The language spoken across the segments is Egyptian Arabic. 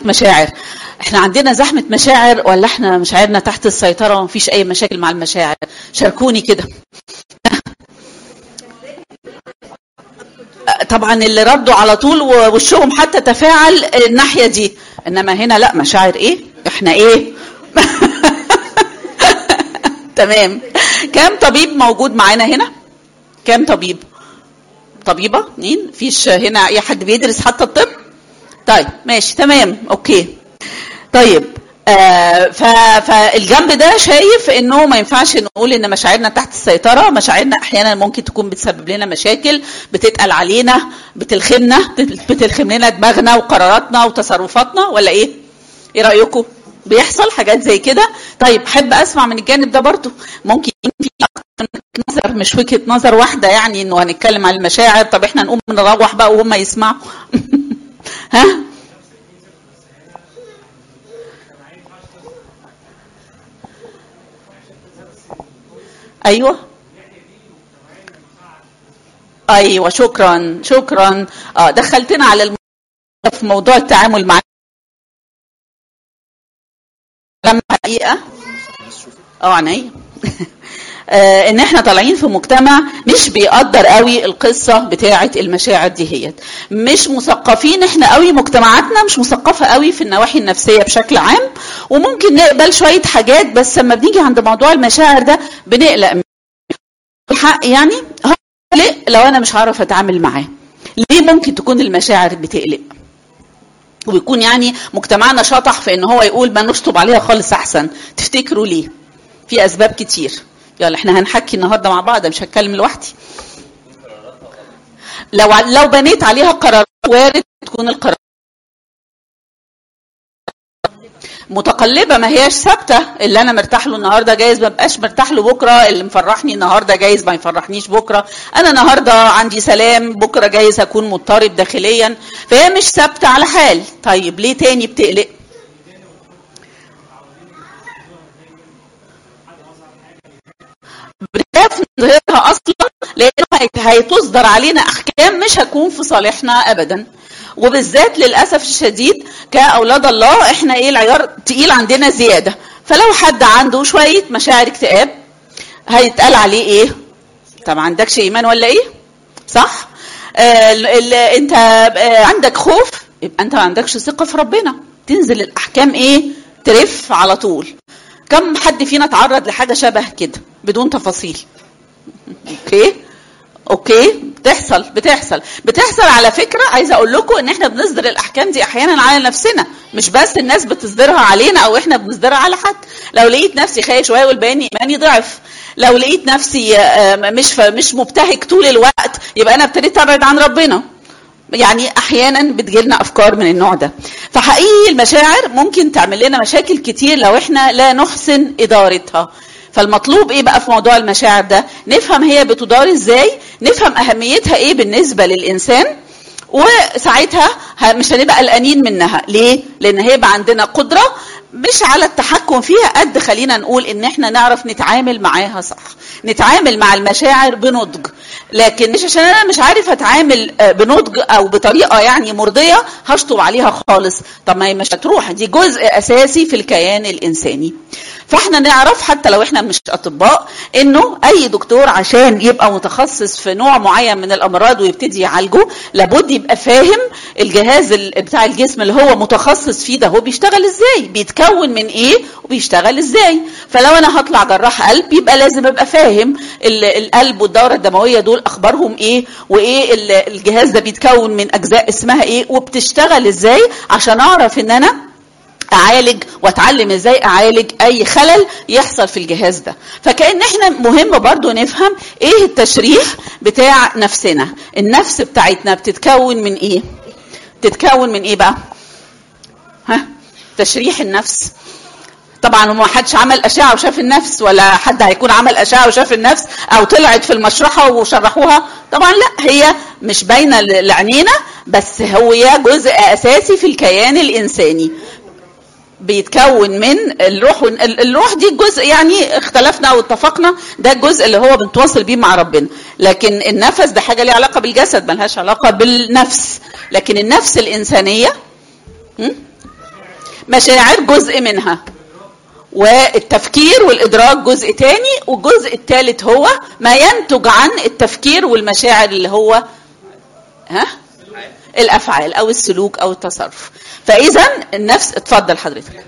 مشاعر احنا عندنا زحمه مشاعر ولا احنا مشاعرنا تحت السيطره ومفيش اي مشاكل مع المشاعر شاركوني كده طبعا اللي ردوا على طول ووشهم حتى تفاعل الناحيه دي انما هنا لا مشاعر ايه احنا ايه تمام كام طبيب موجود معانا هنا كام طبيب طبيبه مين فيش هنا اي حد بيدرس حتى الطب طيب ماشي تمام اوكي طيب آه فالجنب ده شايف انه ما ينفعش نقول ان مشاعرنا تحت السيطره مشاعرنا احيانا ممكن تكون بتسبب لنا مشاكل بتتقل علينا بتلخمنا بتلخم لنا دماغنا وقراراتنا وتصرفاتنا ولا ايه ايه رايكم بيحصل حاجات زي كده طيب حب اسمع من الجانب ده برضو ممكن في نظر مش وجهه نظر واحده يعني انه هنتكلم عن المشاعر طب احنا نقوم نروح بقى وهم يسمعوا ها ايوه ايوه شكرا شكرا اه دخلتنا على الم... في موضوع التعامل مع لما حقيقه اه عينيا آه ان احنا طالعين في مجتمع مش بيقدر قوي القصه بتاعه المشاعر دي هي مش مثقفين احنا قوي مجتمعاتنا مش مثقفه قوي في النواحي النفسيه بشكل عام وممكن نقبل شويه حاجات بس لما بنيجي عند موضوع المشاعر ده بنقلق الحق يعني ليه لو انا مش هعرف اتعامل معاه ليه ممكن تكون المشاعر بتقلق ويكون يعني مجتمعنا شطح في ان هو يقول ما نشطب عليها خالص احسن تفتكروا ليه في اسباب كتير يلا احنا هنحكي النهارده مع بعض مش هتكلم لوحدي لو لو بنيت عليها قرارات وارد تكون القرار متقلبه ما هياش ثابته اللي انا مرتاح له النهارده جايز ما بقاش مرتاح له بكره اللي مفرحني النهارده جايز ما يفرحنيش بكره انا النهارده عندي سلام بكره جايز اكون مضطرب داخليا فهي مش ثابته على حال طيب ليه تاني بتقلق بنخاف نظهرها اصلا لانه هيتصدر علينا احكام مش هتكون في صالحنا ابدا وبالذات للاسف الشديد كاولاد الله احنا ايه العيار تقيل عندنا زياده فلو حد عنده شويه مشاعر اكتئاب هيتقال عليه ايه طب ما عندكش ايمان ولا ايه صح آه انت آه عندك خوف يبقى انت ما عندكش ثقه في ربنا تنزل الاحكام ايه ترف على طول كم حد فينا تعرض لحاجه شبه كده بدون تفاصيل اوكي اوكي بتحصل بتحصل بتحصل على فكره عايزه اقول لكم ان احنا بنصدر الاحكام دي احيانا على نفسنا مش بس الناس بتصدرها علينا او احنا بنصدرها على حد لو لقيت نفسي خايف شويه اقول باني ايماني ضعف لو لقيت نفسي مش مش مبتهج طول الوقت يبقى انا ابتديت ابعد عن ربنا يعني احيانا بتجيلنا افكار من النوع ده فحقيقي المشاعر ممكن تعمل لنا مشاكل كتير لو احنا لا نحسن ادارتها فالمطلوب ايه بقى في موضوع المشاعر ده نفهم هي بتدار ازاي نفهم اهميتها ايه بالنسبه للانسان وساعتها مش هنبقى قلقانين منها ليه لان هيبقى عندنا قدره مش على التحكم فيها قد خلينا نقول ان احنا نعرف نتعامل معاها صح نتعامل مع المشاعر بنضج لكن مش عشان انا مش عارف اتعامل بنضج او بطريقه يعني مرضيه هشطب عليها خالص طب ما هي مش هتروح دي جزء اساسي في الكيان الانساني فاحنا نعرف حتى لو احنا مش اطباء انه اي دكتور عشان يبقى متخصص في نوع معين من الامراض ويبتدي يعالجه لابد يبقى فاهم الجهاز بتاع الجسم اللي هو متخصص فيه ده هو بيشتغل ازاي بيتكون من ايه وبيشتغل ازاي فلو انا هطلع جراح قلب يبقى لازم ابقى فاهم القلب والدوره الدمويه دول اخبارهم ايه وايه الجهاز ده بيتكون من اجزاء اسمها ايه وبتشتغل ازاي عشان اعرف ان انا اعالج واتعلم ازاي اعالج اي خلل يحصل في الجهاز ده فكأن احنا مهم برضو نفهم ايه التشريح بتاع نفسنا النفس بتاعتنا بتتكون من ايه بتتكون من ايه بقى ها تشريح النفس طبعا ما حدش عمل اشعه وشاف النفس ولا حد هيكون عمل اشعه وشاف النفس او طلعت في المشرحه وشرحوها طبعا لا هي مش باينه لعينينا بس هي جزء اساسي في الكيان الانساني بيتكون من الروح الروح دي الجزء يعني اختلفنا او اتفقنا ده الجزء اللي هو بنتواصل بيه مع ربنا لكن النفس ده حاجه ليها علاقه بالجسد ملهاش علاقه بالنفس لكن النفس الانسانيه مشاعر جزء منها والتفكير والإدراك جزء تاني والجزء الثالث هو ما ينتج عن التفكير والمشاعر اللي هو ها الأفعال أو السلوك أو التصرف فإذا النفس اتفضل حضرتك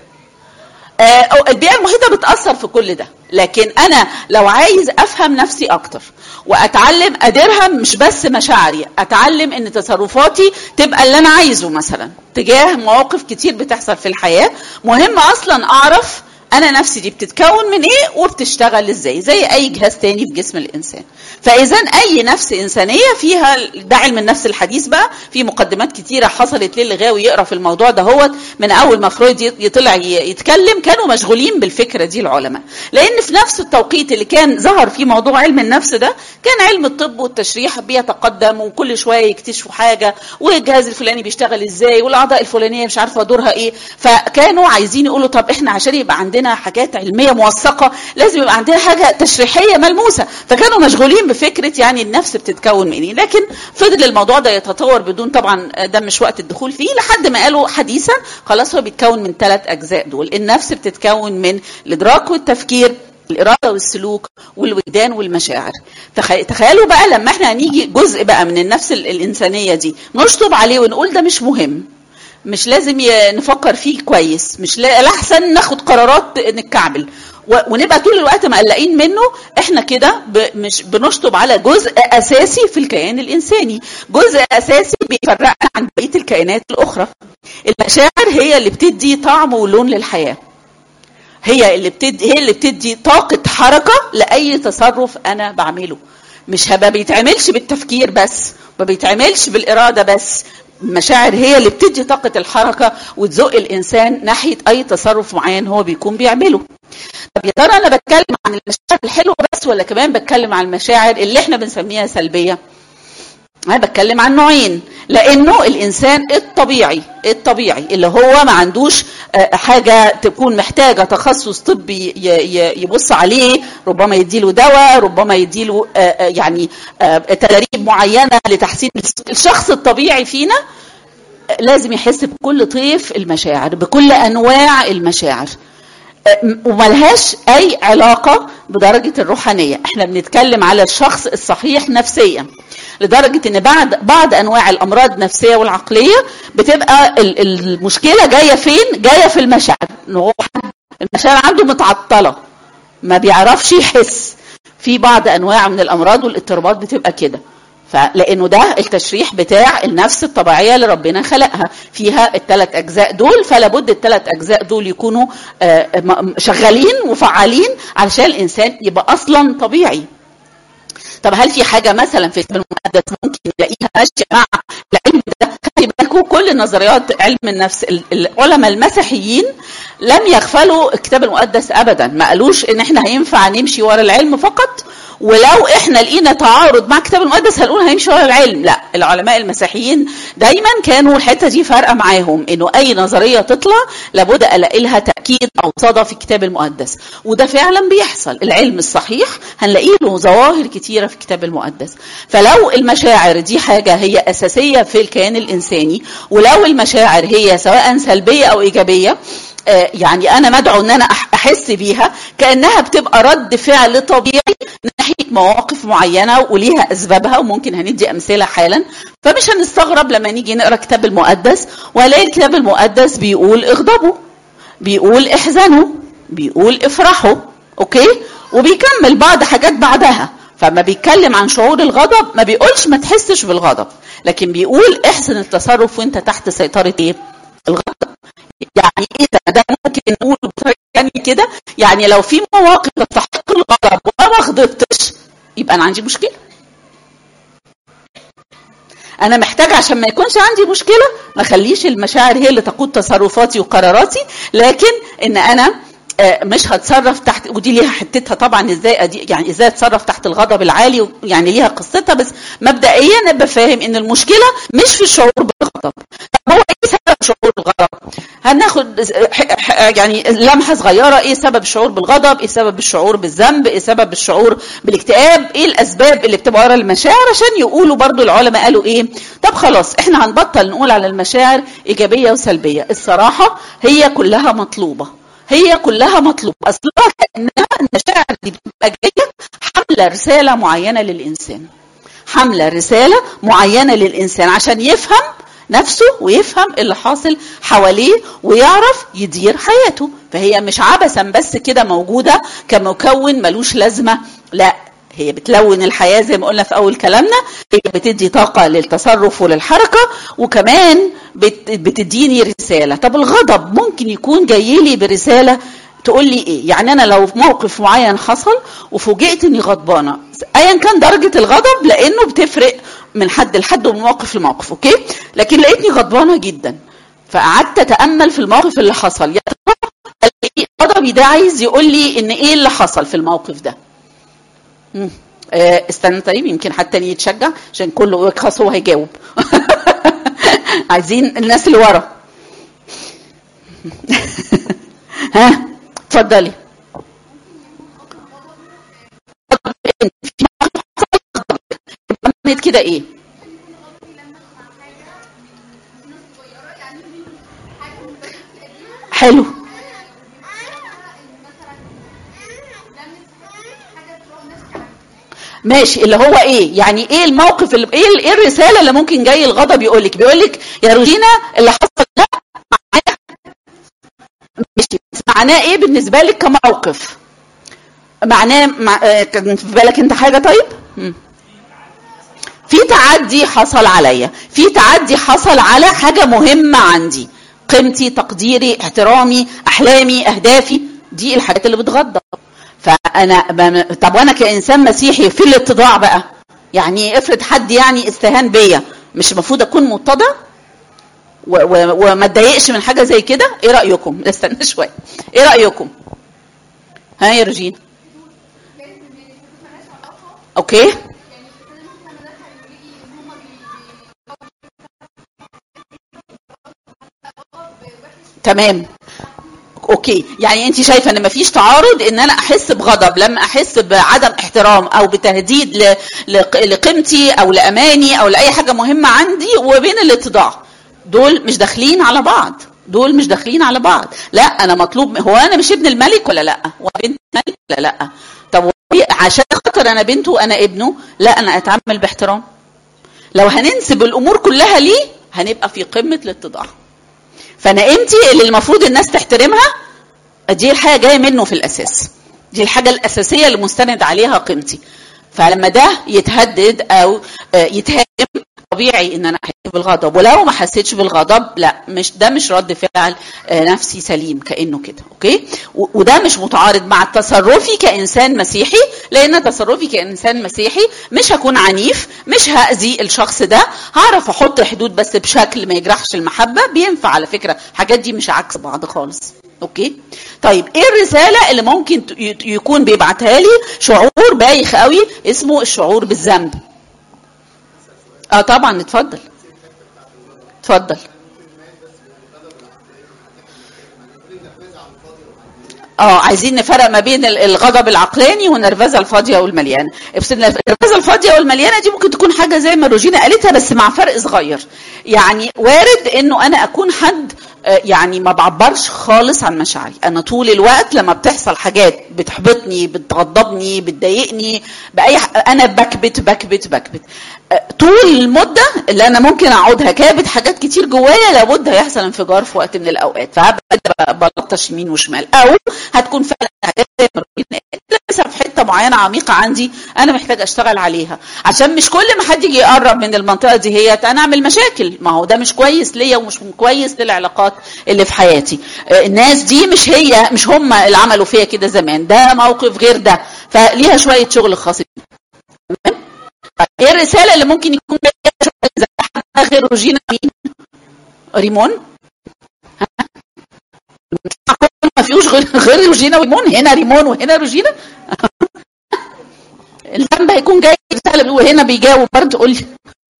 آه، البيئة المحيطة بتأثر في كل ده لكن أنا لو عايز أفهم نفسي أكتر وأتعلم أديرها مش بس مشاعري أتعلم إن تصرفاتي تبقى اللي أنا عايزه مثلا تجاه مواقف كتير بتحصل في الحياة مهم أصلا أعرف انا نفسي دي بتتكون من ايه وبتشتغل ازاي زي اي جهاز تاني في جسم الانسان فاذا اي نفس انسانيه فيها ده علم النفس الحديث بقى في مقدمات كتيره حصلت للي غاوي يقرا في الموضوع ده هو من اول ما فرويد يطلع يتكلم كانوا مشغولين بالفكره دي العلماء لان في نفس التوقيت اللي كان ظهر فيه موضوع علم النفس ده كان علم الطب والتشريح بيتقدم وكل شويه يكتشفوا حاجه والجهاز الفلاني بيشتغل ازاي والاعضاء الفلانيه مش عارفه دورها ايه فكانوا عايزين يقولوا طب احنا عشان يبقى عندنا عندنا حاجات علميه موثقه لازم يبقى عندنا حاجه تشريحيه ملموسه فكانوا مشغولين بفكره يعني النفس بتتكون من ايه لكن فضل الموضوع ده يتطور بدون طبعا ده مش وقت الدخول فيه لحد ما قالوا حديثا خلاص هو بيتكون من ثلاث اجزاء دول النفس بتتكون من الادراك والتفكير الإرادة والسلوك والوجدان والمشاعر تخيلوا بقى لما احنا هنيجي جزء بقى من النفس الإنسانية دي نشطب عليه ونقول ده مش مهم مش لازم نفكر فيه كويس مش الاحسن ناخد قرارات نتكعبل ونبقى طول الوقت مقلقين منه احنا كده مش بنشطب على جزء اساسي في الكيان الانساني جزء اساسي بيفرقنا عن بقيه الكائنات الاخرى المشاعر هي اللي بتدي طعم ولون للحياه هي اللي بتدي هي اللي بتدي طاقه حركه لاي تصرف انا بعمله مش هبقى بيتعملش بالتفكير بس ما بيتعملش بالاراده بس المشاعر هي اللي بتدي طاقة الحركة وتزق الإنسان ناحية أي تصرف معين هو بيكون بيعمله طب يا ترى أنا بتكلم عن المشاعر الحلوة بس ولا كمان بتكلم عن المشاعر اللي احنا بنسميها سلبية انا بتكلم عن نوعين لانه الانسان الطبيعي الطبيعي اللي هو ما عندوش حاجه تكون محتاجه تخصص طبي يبص عليه ربما يديله دواء ربما يديله يعني تدريب معينه لتحسين الشخص الطبيعي فينا لازم يحس بكل طيف المشاعر بكل انواع المشاعر وملهاش اي علاقة بدرجة الروحانية احنا بنتكلم على الشخص الصحيح نفسيا لدرجة ان بعد بعض انواع الامراض النفسية والعقلية بتبقى المشكلة جاية فين جاية في المشاعر المشاعر عنده متعطلة ما بيعرفش يحس في بعض انواع من الامراض والاضطرابات بتبقى كده فلانه ده التشريح بتاع النفس الطبيعيه اللي ربنا خلقها فيها الثلاث اجزاء دول فلا بد الثلاث اجزاء دول يكونوا شغالين وفعالين علشان الانسان يبقى اصلا طبيعي طب هل في حاجه مثلا في الكتاب المقدس ممكن نلاقيها ماشيه مع العلم ده خلي بالكم كل نظريات علم النفس العلماء المسيحيين لم يغفلوا الكتاب المقدس ابدا ما قالوش ان احنا هينفع نمشي ورا العلم فقط ولو احنا لقينا تعارض مع الكتاب المقدس هنقول هيمشي ورا العلم لا العلماء المسيحيين دايما كانوا الحته دي فارقه معاهم انه اي نظريه تطلع لابد الاقي لها تاكيد او صدى في الكتاب المقدس وده فعلا بيحصل العلم الصحيح هنلاقي له ظواهر كتيره في الكتاب المقدس فلو المشاعر دي حاجه هي اساسيه في الكيان الانساني ولو المشاعر هي سواء سلبيه او ايجابيه يعني انا مدعو ان انا احس بيها كانها بتبقى رد فعل طبيعي ناحيه مواقف معينه وليها اسبابها وممكن هندي امثله حالا فمش هنستغرب لما نيجي نقرا الكتاب المقدس وهلاقي الكتاب المقدس بيقول اغضبوا بيقول احزنوا بيقول افرحوا اوكي وبيكمل بعض حاجات بعدها فما بيتكلم عن شعور الغضب ما بيقولش ما تحسش بالغضب لكن بيقول احسن التصرف وانت تحت سيطره ايه الغضب يعني ايه ده, ده ممكن نقول بطريقه يعني كده يعني لو في مواقف تستحق الغضب وانا ما غضبتش يبقى انا عندي مشكله انا محتاج عشان ما يكونش عندي مشكله ما اخليش المشاعر هي اللي تقود تصرفاتي وقراراتي لكن ان انا آه، مش هتصرف تحت ودي ليها حتتها طبعا ازاي أدي يعني ازاي اتصرف تحت الغضب العالي يعني ليها قصتها بس مبدئيا ابقى فاهم ان المشكله مش في الشعور بالغضب طب هو ايه سبب شعور الغضب هناخد ح- ح- يعني لمحه صغيره ايه سبب الشعور بالغضب ايه سبب الشعور بالذنب ايه سبب الشعور بالاكتئاب ايه الاسباب اللي بتبقى ورا المشاعر عشان يقولوا برضو العلماء قالوا ايه طب خلاص احنا هنبطل نقول على المشاعر ايجابيه وسلبيه الصراحه هي كلها مطلوبه هي كلها مطلوبه اصلها كانها المشاعر دي بتبقى جايه حامله رساله معينه للانسان حامله رساله معينه للانسان عشان يفهم نفسه ويفهم اللي حاصل حواليه ويعرف يدير حياته فهي مش عبثا بس كده موجوده كمكون ملوش لازمه لا هي بتلون الحياه زي ما قلنا في اول كلامنا هي بتدي طاقه للتصرف وللحركه وكمان بت- بتديني رساله طب الغضب ممكن يكون جاي لي برساله تقول لي ايه يعني انا لو في موقف معين حصل وفوجئت اني غضبانه ايا كان درجه الغضب لانه بتفرق من حد لحد ومن موقف لموقف اوكي لكن لقيتني غضبانه جدا فقعدت اتامل في الموقف اللي حصل يا ترى ألاقي غضبي ده عايز يقول لي ان ايه اللي حصل في الموقف ده مم. آه، استنى طيب يمكن حد تاني يتشجع عشان كله خلاص هو هيجاوب عايزين الناس اللي ورا ها اتفضلي عملت كده ايه حلو ماشي اللي هو ايه يعني ايه الموقف اللي ايه ايه الرساله اللي ممكن جاي الغضب يقول لك بيقول لك يا روجينا اللي حصل ده معناه ماشي بس معناه ايه بالنسبه لك كموقف معناه مع... آه، كان في بالك انت حاجه طيب مم. في تعدي حصل عليا في تعدي حصل على حاجه مهمه عندي قيمتي تقديري احترامي احلامي اهدافي دي الحاجات اللي بتغضب فانا بم- طب وانا كانسان مسيحي في الاتضاع بقى يعني افرض حد يعني استهان بيا مش المفروض اكون متضع و- و- وما اتضايقش من حاجه زي كده ايه رايكم استنى شويه ايه رايكم ها يا روجين اوكي تمام اوكي يعني انت شايفه ان مفيش تعارض ان انا احس بغضب لما احس بعدم احترام او بتهديد ل- لق- لقيمتي او لاماني او لاي حاجه مهمه عندي وبين الاتضاع دول مش داخلين على بعض دول مش داخلين على بعض لا انا مطلوب هو انا مش ابن الملك ولا لا هو بنت الملك ولا لا طب هو عشان خاطر انا بنته وانا ابنه لا انا اتعامل باحترام لو هننسب الامور كلها ليه هنبقى في قمه الاتضاع فانا قيمتي اللي المفروض الناس تحترمها دي الحاجه جايه منه في الاساس دي الحاجه الاساسيه اللي مستند عليها قيمتي فلما ده يتهدد او آه، يتهاجم طبيعي ان انا احس بالغضب ولو ما حسيتش بالغضب لا مش ده مش رد فعل آه، نفسي سليم كانه كده اوكي و- وده مش متعارض مع تصرفي كانسان مسيحي لان تصرفي كانسان مسيحي مش هكون عنيف مش هاذي الشخص ده هعرف احط حدود بس بشكل ما يجرحش المحبه بينفع على فكره الحاجات دي مش عكس بعض خالص اوكي طيب ايه الرساله اللي ممكن ت- ي- يكون بيبعتها لي شعور بايخ قوي اسمه الشعور بالذنب اه طبعا اتفضل اتفضل اه عايزين نفرق ما بين ال- الغضب العقلاني والنرفزه الفاضيه والمليانه بس النرف- النرفزه الفاضيه والمليانه دي ممكن تكون حاجه زي ما روجينا قالتها بس مع فرق صغير يعني وارد انه انا اكون حد آه، يعني ما بعبرش خالص عن مشاعري انا طول الوقت لما بتحصل حاجات بتحبطني بتغضبني بتضايقني باي ح... انا بكبت بكبت بكبت آه، طول المده اللي انا ممكن اقعدها كابت حاجات كتير جوايا لابد هيحصل انفجار في وقت من الاوقات فهبدا بلطش يمين وشمال او هتكون فعلا حاجات زي ما روجينا قالت، لسه في حته معينه عميقه عندي انا محتاج اشتغل عليها عشان مش كل ما حد يجي يقرب من المنطقه دي هي انا اعمل مشاكل ما هو ده مش كويس ليا ومش كويس للعلاقات اللي في حياتي آه، الناس دي مش هي مش هم اللي عملوا فيا كده زمان ده موقف غير ده فليها شويه شغل خاص بيها. تمام طيب، ايه الرساله اللي ممكن يكون جاية شغل زي حد غير روجينا مين ريمون ها؟ ما فيهوش غير غير غير روجينا وريمون هنا ريمون وهنا روجينا الذنب هيكون جاي رساله وهنا بيجاوب برضه قول لي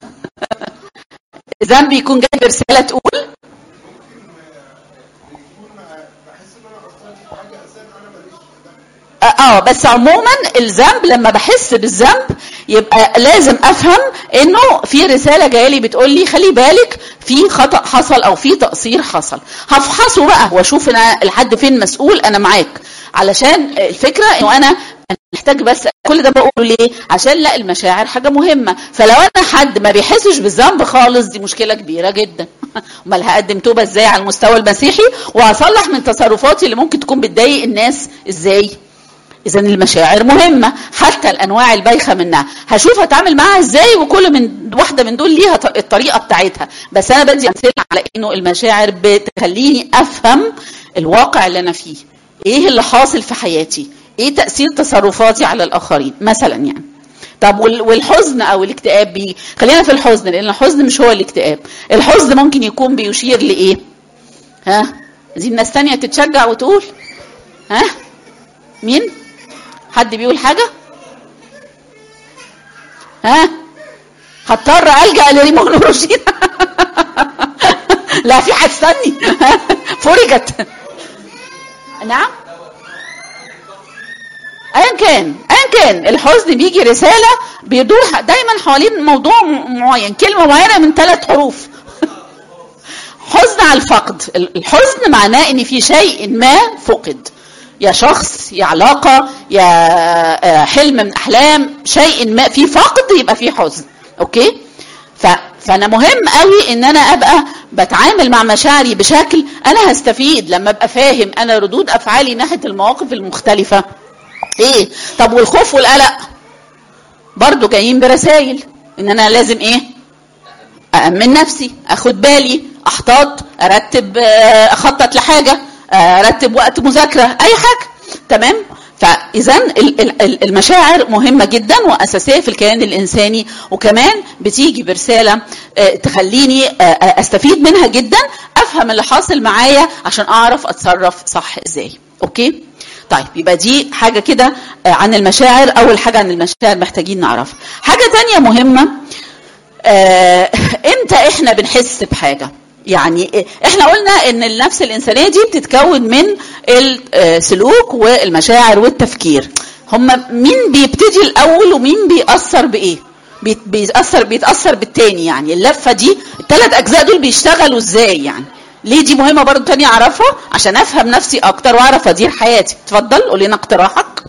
الذنب يكون جاي برساله تقول اه بس عموما الذنب لما بحس بالذنب يبقى لازم افهم انه في رساله جايه لي بتقول لي خلي بالك في خطا حصل او في تقصير حصل هفحصه بقى واشوف انا لحد فين مسؤول انا معاك علشان الفكره انه انا محتاج بس كل ده بقوله ليه عشان لا المشاعر حاجه مهمه فلو انا حد ما بيحسش بالذنب خالص دي مشكله كبيره جدا امال هقدم توبه ازاي على المستوى المسيحي وهصلح من تصرفاتي اللي ممكن تكون بتضايق الناس ازاي اذا المشاعر مهمه حتى الانواع البايخه منها هشوف اتعامل معاها ازاي وكل من واحده من دول ليها الطريقه بتاعتها بس انا بدي امثله على انه المشاعر بتخليني افهم الواقع اللي انا فيه ايه اللي حاصل في حياتي ايه تاثير تصرفاتي على الاخرين مثلا يعني طب والحزن او الاكتئاب بي خلينا في الحزن لان الحزن مش هو الاكتئاب الحزن ممكن يكون بيشير لايه ها دي الناس تانية تتشجع وتقول ها مين حد بيقول حاجة ها هضطر ألجأ لريمون وروجينا لا في هتستني فرجت نعم ايا كان ايا كان الحزن بيجي رساله بيدور دايما حوالين موضوع معين كلمه معينه من ثلاث حروف حزن على الفقد الحزن معناه ان في شيء ما فقد يا شخص يا علاقة يا حلم من أحلام شيء ما في فقد يبقى في حزن أوكي ف فأنا مهم قوي إن أنا أبقى بتعامل مع مشاعري بشكل أنا هستفيد لما أبقى فاهم أنا ردود أفعالي ناحية المواقف المختلفة إيه طب والخوف والقلق برضو جايين برسائل إن أنا لازم إيه أأمن نفسي أخد بالي أحتاط أرتب أخطط لحاجة ارتب وقت مذاكره اي حاجه تمام فاذا المشاعر مهمه جدا واساسيه في الكيان الانساني وكمان بتيجي برساله تخليني استفيد منها جدا افهم اللي حاصل معايا عشان اعرف اتصرف صح ازاي اوكي طيب يبقى دي حاجه كده عن المشاعر اول حاجه عن المشاعر محتاجين نعرفها حاجه تانية مهمه امتى احنا بنحس بحاجه يعني احنا قلنا ان النفس الانسانيه دي بتتكون من السلوك والمشاعر والتفكير هما مين بيبتدي الاول ومين بيأثر بايه بيتأثر بيتأثر بالتاني يعني اللفه دي الثلاث اجزاء دول بيشتغلوا ازاي يعني ليه دي مهمه برضه تانية اعرفها عشان افهم نفسي اكتر واعرف ادير حياتي اتفضل قول لنا اقتراحك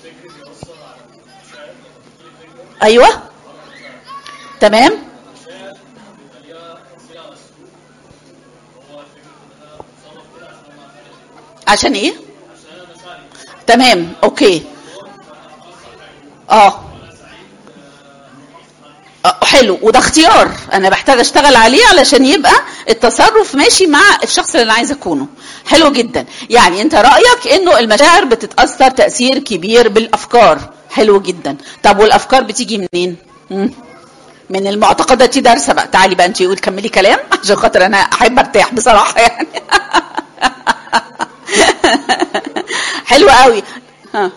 ايوه تمام عشان ايه تمام اوكي اه حلو وده اختيار انا بحتاج اشتغل عليه علشان يبقى التصرف ماشي مع الشخص اللي انا عايزه اكونه حلو جدا يعني انت رايك انه المشاعر بتتاثر تاثير كبير بالافكار حلو جدا طب والافكار بتيجي منين مم. من المعتقدات دي دارسه بقى تعالي بقى انت قولي كملي كلام عشان خاطر انا احب ارتاح بصراحه يعني حلو قوي ها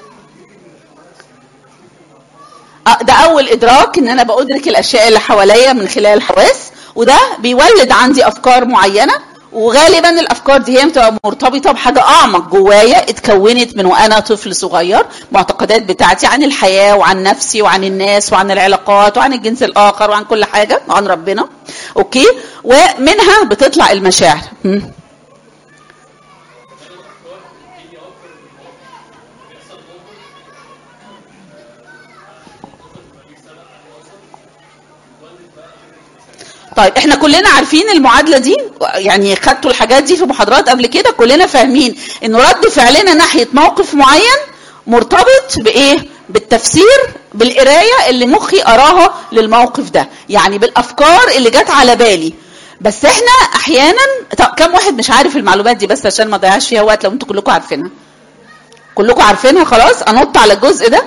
ده اول ادراك ان انا بادرك الاشياء اللي حواليا من خلال الحواس وده بيولد عندي افكار معينه وغالبا الافكار دي هي بتبقى مرتبطه بحاجه اعمق جوايا اتكونت من وانا طفل صغير معتقدات بتاعتي عن الحياه وعن نفسي وعن الناس وعن العلاقات وعن الجنس الاخر وعن كل حاجه وعن ربنا اوكي ومنها بتطلع المشاعر طيب احنا كلنا عارفين المعادله دي يعني خدتوا الحاجات دي في محاضرات قبل كده كلنا فاهمين انه رد فعلنا ناحيه موقف معين مرتبط بايه بالتفسير بالقرايه اللي مخي اراها للموقف ده يعني بالافكار اللي جت على بالي بس احنا احيانا طب كم واحد مش عارف المعلومات دي بس عشان ما اضيعش فيها وقت لو انتوا كلكم عارفينها كلكم عارفينها خلاص انط على الجزء ده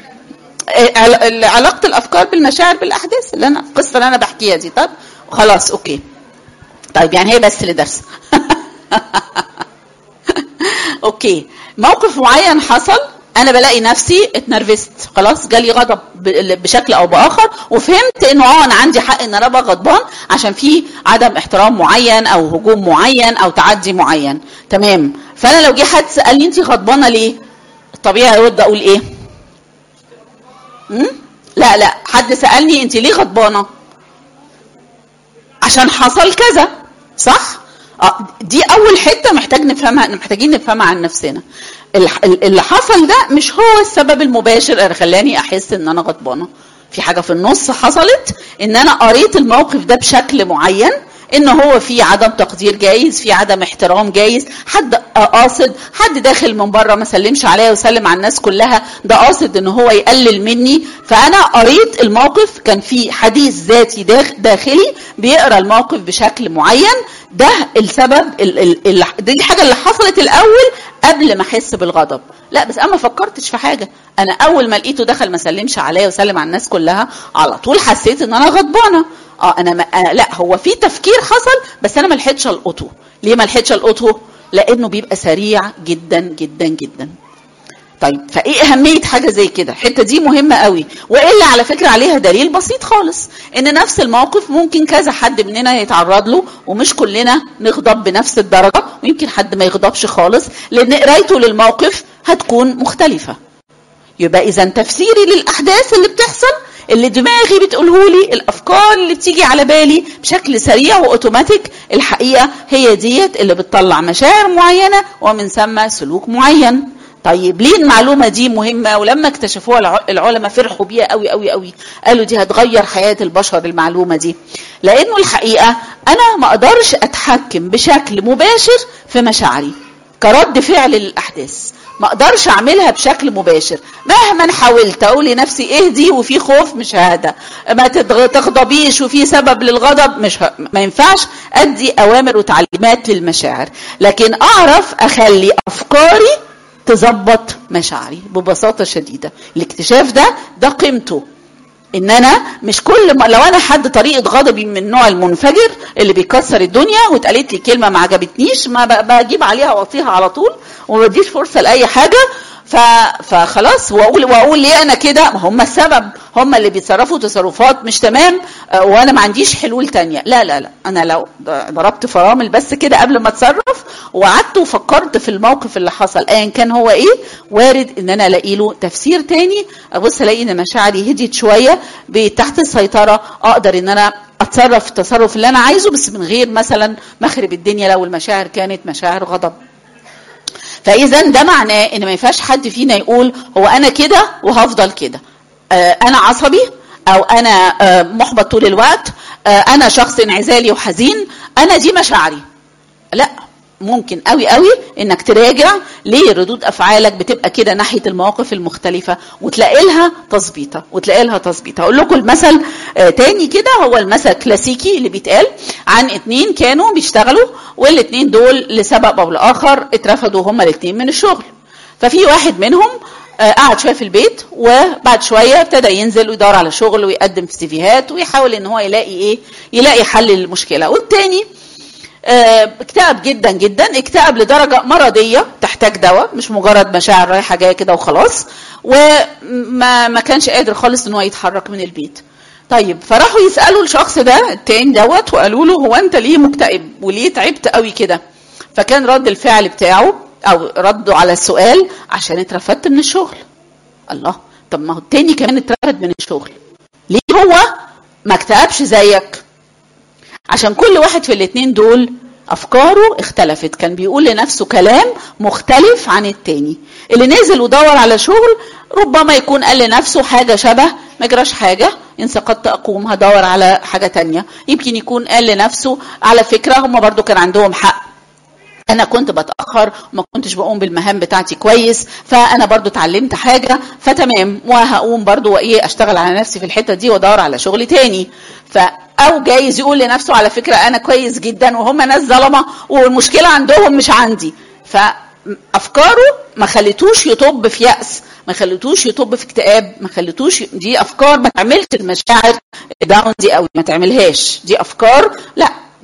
علاقه الافكار بالمشاعر بالاحداث اللي انا القصه اللي انا بحكيها دي طب خلاص اوكي طيب يعني هي بس لدرس اوكي اوكي موقف معين حصل انا بلاقي نفسي اتنرفزت خلاص جالي غضب ب- بشكل او باخر وفهمت انه اه انا عندي حق ان انا ابقى غضبان عشان في عدم احترام معين او هجوم معين او تعدي معين تمام فانا لو جه حد سالني انت غضبانه ليه الطبيعي ارد اقول ايه مم؟ لا لا حد سالني انت ليه غضبانه عشان حصل كذا صح اه دي اول حته محتاج نفهمها محتاجين نفهمها عن نفسنا الح- اللي حصل ده مش هو السبب المباشر اللي خلاني احس ان انا غضبانه في حاجه في النص حصلت ان انا قريت الموقف ده بشكل معين ان هو في عدم تقدير جايز في عدم احترام جايز حد قاصد حد داخل من بره ما سلمش عليا وسلم على الناس كلها ده قاصد ان هو يقلل مني فانا قريت الموقف كان في حديث ذاتي داخ- داخلي بيقرا الموقف بشكل معين ده السبب ال ال ال دي الحاجه اللي حصلت الاول قبل ما احس بالغضب لا بس انا ما فكرتش في حاجه انا اول ما لقيته دخل ما سلمش عليا وسلم على الناس كلها على طول حسيت ان انا غضبانه اه انا, ما أنا لا هو في تفكير حصل بس انا ما لحقتش القطه ليه ما لحقتش القطه لانه بيبقى سريع جدا جدا جدا طيب فايه اهميه حاجه زي كده الحته دي مهمه قوي والا على فكره عليها دليل بسيط خالص ان نفس الموقف ممكن كذا حد مننا يتعرض له ومش كلنا نغضب بنفس الدرجه ويمكن حد ما يغضبش خالص لان قرايته للموقف هتكون مختلفه يبقى اذا تفسيري للاحداث اللي بتحصل اللي دماغي بتقوله لي الافكار اللي بتيجي على بالي بشكل سريع واوتوماتيك الحقيقه هي ديت اللي بتطلع مشاعر معينه ومن ثم سلوك معين طيب ليه المعلومه دي مهمه ولما اكتشفوها الع- العلماء فرحوا بيها قوي قوي قوي قالوا دي هتغير حياه البشر المعلومه دي لانه الحقيقه انا ما اقدرش اتحكم بشكل مباشر في مشاعري كرد فعل للاحداث ما اقدرش اعملها بشكل مباشر مهما حاولت اقول لنفسي اهدي وفي خوف مش هذا ما تتغ- تغضبيش وفي سبب للغضب مش ه... ما ينفعش ادي اوامر وتعليمات للمشاعر لكن اعرف اخلي افكاري تظبط مشاعري ببساطه شديده الاكتشاف ده ده قيمته ان انا مش كل ما لو انا حد طريقه غضبي من النوع المنفجر اللي بيكسر الدنيا واتقالت لي كلمه ما عجبتنيش ما ب- بجيب عليها واطيها على طول وما بديش فرصه لاي حاجه ف... فخلاص واقول واقول ليه انا كده ما هم السبب هم اللي بيتصرفوا تصرفات مش تمام آه، وانا ما عنديش حلول تانية لا لا لا انا لو ض- ضربت فرامل بس كده قبل ما اتصرف وقعدت وفكرت في الموقف اللي حصل ايا كان هو ايه وارد ان انا الاقي له تفسير تاني ابص الاقي ان مشاعري هديت شويه ب- تحت السيطره اقدر ان انا اتصرف التصرف اللي انا عايزه بس من غير مثلا مخرب الدنيا لو المشاعر كانت مشاعر غضب فاذا ده معناه ان ما ينفعش حد فينا يقول هو انا كده وهفضل كده آه، انا عصبي او انا آه، محبط طول الوقت آه، انا شخص انعزالي وحزين انا دي مشاعري لا ممكن قوي قوي انك تراجع ليه ردود افعالك بتبقى كده ناحيه المواقف المختلفه وتلاقي لها تظبيطه وتلاقي لها تظبيطه اقول لكم المثل آه تاني كده هو المثل الكلاسيكي اللي بيتقال عن اتنين كانوا بيشتغلوا والاتنين دول لسبب او لاخر اترفضوا هما الاتنين من الشغل ففي واحد منهم آه، قعد شويه في البيت وبعد شويه ابتدى ينزل ويدور على شغل ويقدم في سيفيهات ويحاول ان هو يلاقي ايه يلاقي حل للمشكله والتاني آه، اكتئب جدا جدا اكتئب لدرجة مرضية تحتاج دواء مش مجرد مشاعر رايحة جاية كده وخلاص وما ما كانش قادر خالص ان هو يتحرك من البيت طيب فراحوا يسألوا الشخص ده التاني دوت وقالوا له هو انت ليه مكتئب وليه تعبت قوي كده فكان رد الفعل بتاعه او رده على السؤال عشان اترفدت من الشغل الله طب ما هو التاني كمان اترفد من الشغل ليه هو ما اكتئبش زيك عشان كل واحد في الاتنين دول افكاره اختلفت كان بيقول لنفسه كلام مختلف عن التاني اللي نزل ودور على شغل ربما يكون قال لنفسه حاجه شبه ما جراش حاجه ان سقطت اقوم هدور على حاجه تانية يمكن يكون قال لنفسه على فكره هم برضو كان عندهم حق انا كنت بتاخر وما كنتش بقوم بالمهام بتاعتي كويس فانا برضو اتعلمت حاجه فتمام وهقوم برضو وايه اشتغل على نفسي في الحته دي وادور على شغل تاني ف او جايز يقول لنفسه على فكره انا كويس جدا وهم ناس ظلمه والمشكله عندهم مش عندي فافكاره ما خليتوش يطب في يأس ما خليتوش يطب في اكتئاب ما خليتوش دي افكار ما تعملش المشاعر داون دي قوي ما تعملهاش دي افكار لا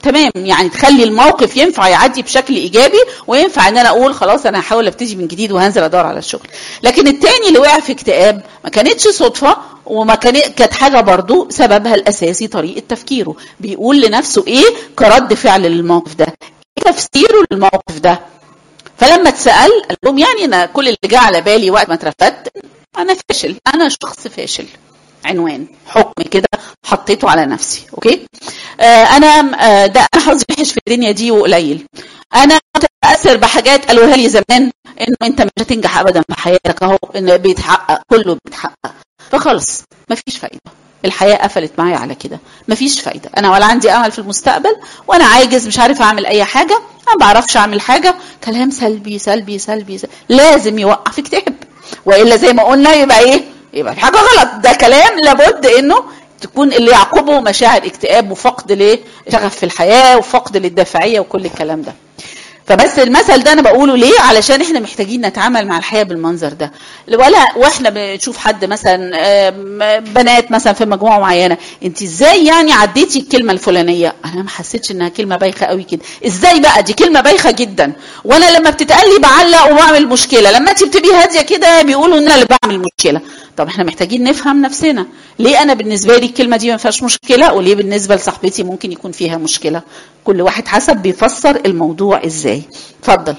تمام يعني تخلي الموقف ينفع يعدي بشكل ايجابي وينفع ان انا اقول خلاص انا هحاول ابتدي من جديد وهنزل ادور على الشغل لكن التاني اللي وقع في اكتئاب ما كانتش صدفه وما كانت كانت حاجه برضو سببها الاساسي طريقه تفكيره بيقول لنفسه ايه كرد فعل للموقف ده ايه تفسيره للموقف ده فلما اتسال قال لهم يعني انا كل اللي جه على بالي وقت ما اترفدت انا فاشل انا شخص فاشل عنوان حكم كده حطيته على نفسي اوكي آه انا آه ده انا حظي وحش في الدنيا دي وقليل انا متاثر بحاجات قالوها لي زمان انه انت مش هتنجح ابدا في حياتك اهو ان بيتحقق كله بيتحقق فخلص مفيش فايده الحياه قفلت معايا على كده مفيش فايده انا ولا عندي امل في المستقبل وانا عاجز مش عارف اعمل اي حاجه انا ما بعرفش اعمل حاجه كلام سلبي سلبي سلبي, سلبي. لازم يوقع في اكتئاب والا زي ما قلنا يبقى ايه يبقى في حاجه غلط ده كلام لابد انه تكون اللي يعقبه مشاعر اكتئاب وفقد لشغف في الحياه وفقد للدافعيه وكل الكلام ده فبس المثل ده انا بقوله ليه علشان احنا محتاجين نتعامل مع الحياه بالمنظر ده ولا واحنا بنشوف حد مثلا بنات مثلا في مجموعه معينه انت ازاي يعني عديتي الكلمه الفلانيه انا ما حسيتش انها كلمه بايخه قوي كده ازاي بقى دي كلمه بايخه جدا وانا لما بتتقال لي بعلق وبعمل مشكله لما انت بتبقي هاديه كده بيقولوا ان انا اللي بعمل مشكله طب احنا محتاجين نفهم نفسنا ليه انا بالنسبه لي الكلمه دي ما فيهاش مشكله وليه بالنسبه لصاحبتي ممكن يكون فيها مشكله كل واحد حسب بيفسر الموضوع ازاي اتفضل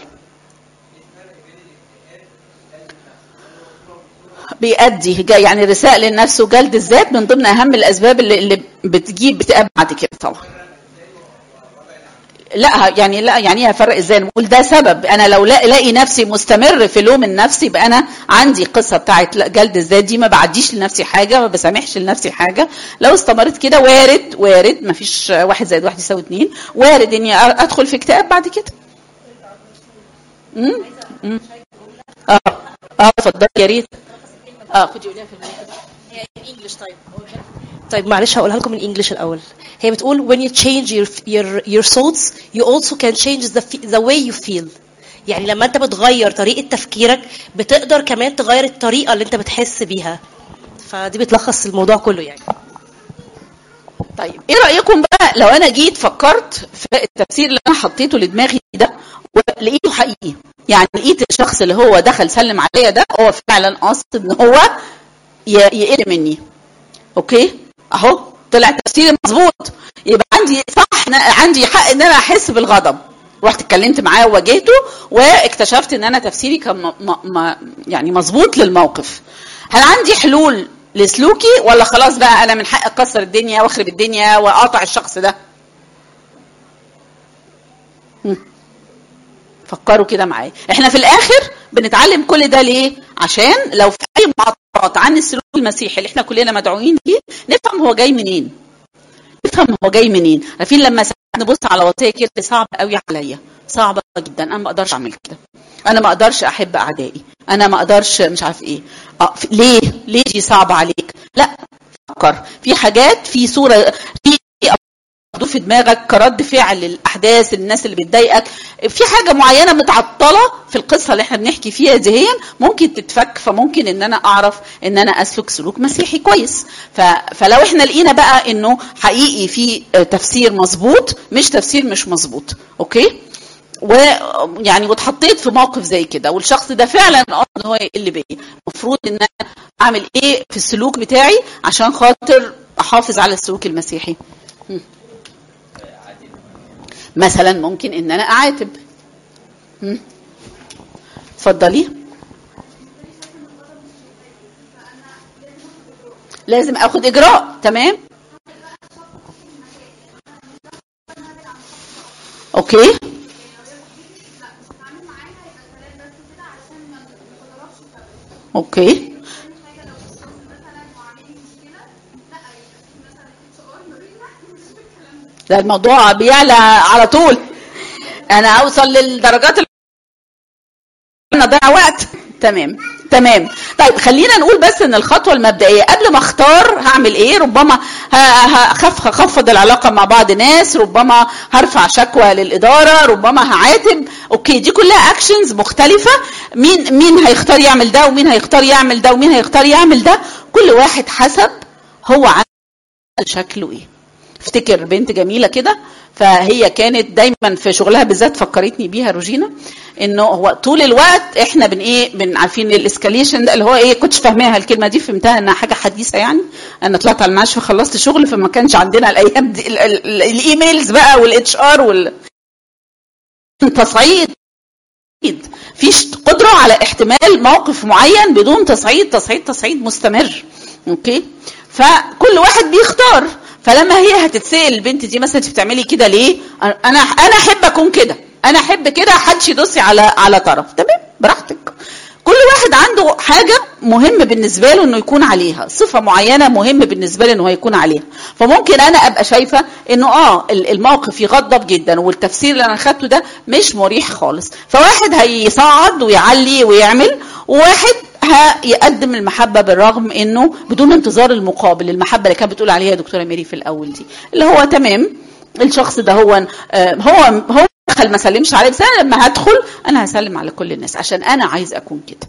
بيأدي يعني رساء للنفس وجلد الذات من ضمن اهم الاسباب اللي, اللي بتجيب بتقاب بعد كده طبعا لا يعني لا يعني ايه هفرق ازاي نقول ده سبب انا لو الاقي نفسي مستمر في لوم النفس يبقى انا عندي قصه بتاعت جلد الذات دي ما بعديش لنفسي حاجه ما بسامحش لنفسي حاجه لو استمرت كده وارد وارد ما فيش واحد زائد واحد يساوي اتنين وارد اني ادخل في اكتئاب بعد كده امم امم اه اه اتفضلي يا ريت اه خدي قوليها في هي انجلش طيب طيب معلش هقولها لكم من انجلش الاول هي بتقول when you change your your your thoughts you also can change the the way you feel يعني لما انت بتغير طريقه تفكيرك بتقدر كمان تغير الطريقه اللي انت بتحس بيها فدي بتلخص الموضوع كله يعني طيب ايه رايكم بقى لو انا جيت فكرت في التفسير اللي انا حطيته لدماغي ده ولقيته حقيقي يعني لقيت الشخص اللي هو دخل سلم عليا ده هو فعلا قاصد ان هو يقل مني اوكي اهو طلع تفسيري مظبوط يبقى عندي صح عندي حق ان انا احس بالغضب رحت اتكلمت معاه وواجهته واكتشفت ان انا تفسيري كان م م يعني مظبوط للموقف هل عندي حلول لسلوكي ولا خلاص بقى انا من حق اكسر الدنيا واخرب الدنيا واقاطع الشخص ده فكروا كده معايا احنا في الاخر بنتعلم كل ده ليه عشان لو في اي معطيات عن السلوك المسيحي اللي احنا كلنا مدعوين ليه نفهم هو جاي منين نفهم هو جاي منين عارفين لما ساعات نبص على وصيه كده صعبه قوي عليا صعبه جدا انا ما اقدرش اعمل كده انا ما اقدرش احب اعدائي انا ما اقدرش مش عارف ايه اه ليه ليه دي صعبه عليك لا فكر في حاجات في صوره في في دماغك كرد فعل للاحداث الناس اللي بتضايقك في حاجه معينه متعطله في القصه اللي احنا بنحكي فيها دهيا ممكن تتفك فممكن ان انا اعرف ان انا اسلك سلوك مسيحي كويس ف... فلو احنا لقينا بقى انه حقيقي في تفسير مظبوط مش تفسير مش مظبوط اوكي ويعني واتحطيت في موقف زي كده والشخص ده فعلا قصد هو يقل بيا المفروض ان انا اعمل ايه في السلوك بتاعي عشان خاطر احافظ على السلوك المسيحي مثلا ممكن ان انا اعاتب اتفضلي لازم اخد اجراء تمام اوكي اوكي ده الموضوع بيعلى على طول انا اوصل للدرجات اللي ضيع وقت تمام تمام طيب خلينا نقول بس ان الخطوه المبدئيه قبل ما اختار هعمل ايه ربما هخف هخفض العلاقه مع بعض ناس ربما هرفع شكوى للاداره ربما هعاتب اوكي دي كلها اكشنز مختلفه مين مين هيختار يعمل ده ومين هيختار يعمل ده ومين هيختار يعمل ده كل واحد حسب هو عامل شكله ايه افتكر بنت جميله كده فهي كانت دايما في شغلها بالذات فكرتني بيها روجينا انه هو طول الوقت احنا بن ايه بن عارفين الاسكاليشن ده اللي هو ايه كنتش فاهماها الكلمه دي فهمتها انها حاجه حديثه يعني انا طلعت على المعاش فخلصت شغل فما كانش عندنا الايام دي ال- ال- ال- الايميلز بقى والاتش ار وال تصعيد فيش قدرة على احتمال موقف معين بدون تصعيد تصعيد تصعيد مستمر اوكي فكل واحد بيختار فلما هي هتتسال البنت دي مثلا انت بتعملي كده ليه انا انا احب اكون كده انا احب كده حدش يدوسي على على طرف تمام براحتك كل واحد عنده حاجة مهم بالنسبة له انه يكون عليها صفة معينة مهم بالنسبة له انه يكون عليها فممكن انا ابقى شايفة انه اه ال- الموقف يغضب جدا والتفسير اللي انا خدته ده مش مريح خالص فواحد هيصعد ويعلي ويعمل وواحد هيقدم المحبة بالرغم انه بدون انتظار المقابل المحبة اللي كانت بتقول عليها يا دكتورة ميري في الاول دي اللي هو تمام الشخص ده هو آه، هو هو دخل ما سلمش عليه بس انا لما هدخل انا هسلم على كل الناس عشان انا عايز اكون كده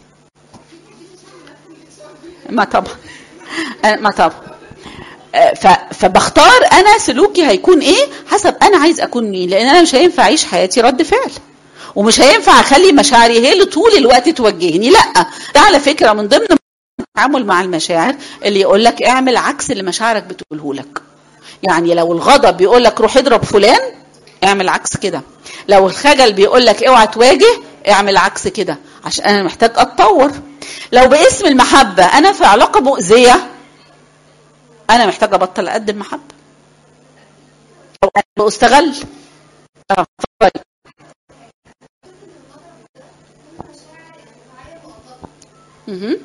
ما طبعا أنا- ما طبعا آه، ف- فبختار انا سلوكي هيكون ايه حسب انا عايز اكون مين لان انا مش هينفع اعيش حياتي رد فعل ومش هينفع اخلي مشاعري هي اللي طول الوقت توجهني لا ده على فكره من ضمن التعامل مع المشاعر اللي يقول لك اعمل عكس اللي مشاعرك بتقوله لك يعني لو الغضب بيقول لك روح اضرب فلان اعمل عكس كده لو الخجل بيقول لك اوعى تواجه اعمل عكس كده عشان انا محتاج اتطور لو باسم المحبه انا في علاقه مؤذيه انا محتاج ابطل اقدم محبه او انا بستغل اه اتفضلي. مهم.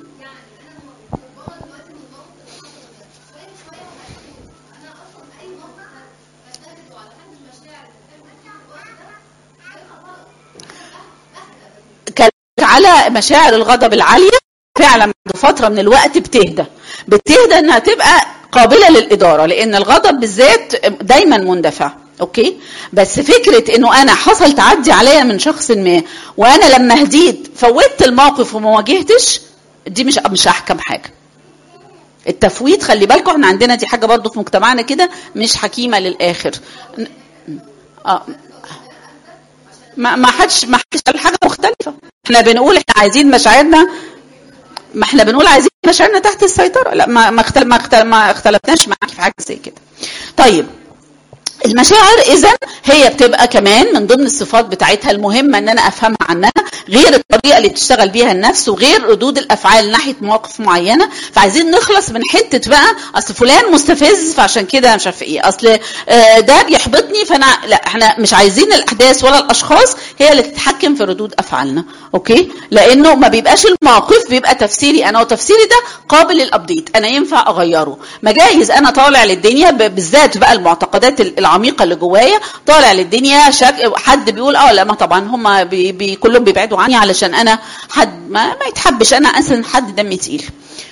كلامك على مشاعر الغضب العاليه فعلا بعد فتره من الوقت بتهدى بتهدى انها تبقى قابله للاداره لان الغضب بالذات دايما مندفع اوكي بس فكره انه انا حصل تعدي عليا من شخص ما وانا لما هديت فوتت الموقف وما واجهتش دي مش مش احكم حاجه التفويت خلي بالكم احنا عندنا دي حاجه برضو في مجتمعنا كده مش حكيمه للاخر ن- اه ما ما حدش ما حدش قال حاجه مختلفه احنا بنقول احنا عايزين مشاعرنا ما احنا بنقول عايزين مشاعرنا تحت السيطره لا ما ما اختل ما, اختل ما اختلفناش معاكي في حاجه زي كده طيب المشاعر اذا هي بتبقى كمان من ضمن الصفات بتاعتها المهمه ان انا افهمها عنها غير الطريقه اللي بتشتغل بيها النفس وغير ردود الافعال ناحيه مواقف معينه فعايزين نخلص من حته بقى اصل فلان مستفز فعشان كده مش عارف ايه اصل آه، ده بيحبطني فانا لا احنا مش عايزين الاحداث ولا الاشخاص هي اللي تتحكم في ردود افعالنا اوكي لانه ما بيبقاش الموقف بيبقى تفسيري انا وتفسيري ده قابل للابديت انا ينفع اغيره ما جايز انا طالع للدنيا ب- بالذات بقى المعتقدات ال- العميقه اللي جوايا طالع للدنيا شك... حد بيقول اه لا ما طبعا هم بي... بي... كلهم بيبعدوا عني علشان انا حد ما, ما يتحبش انا اصلا حد دمي تقيل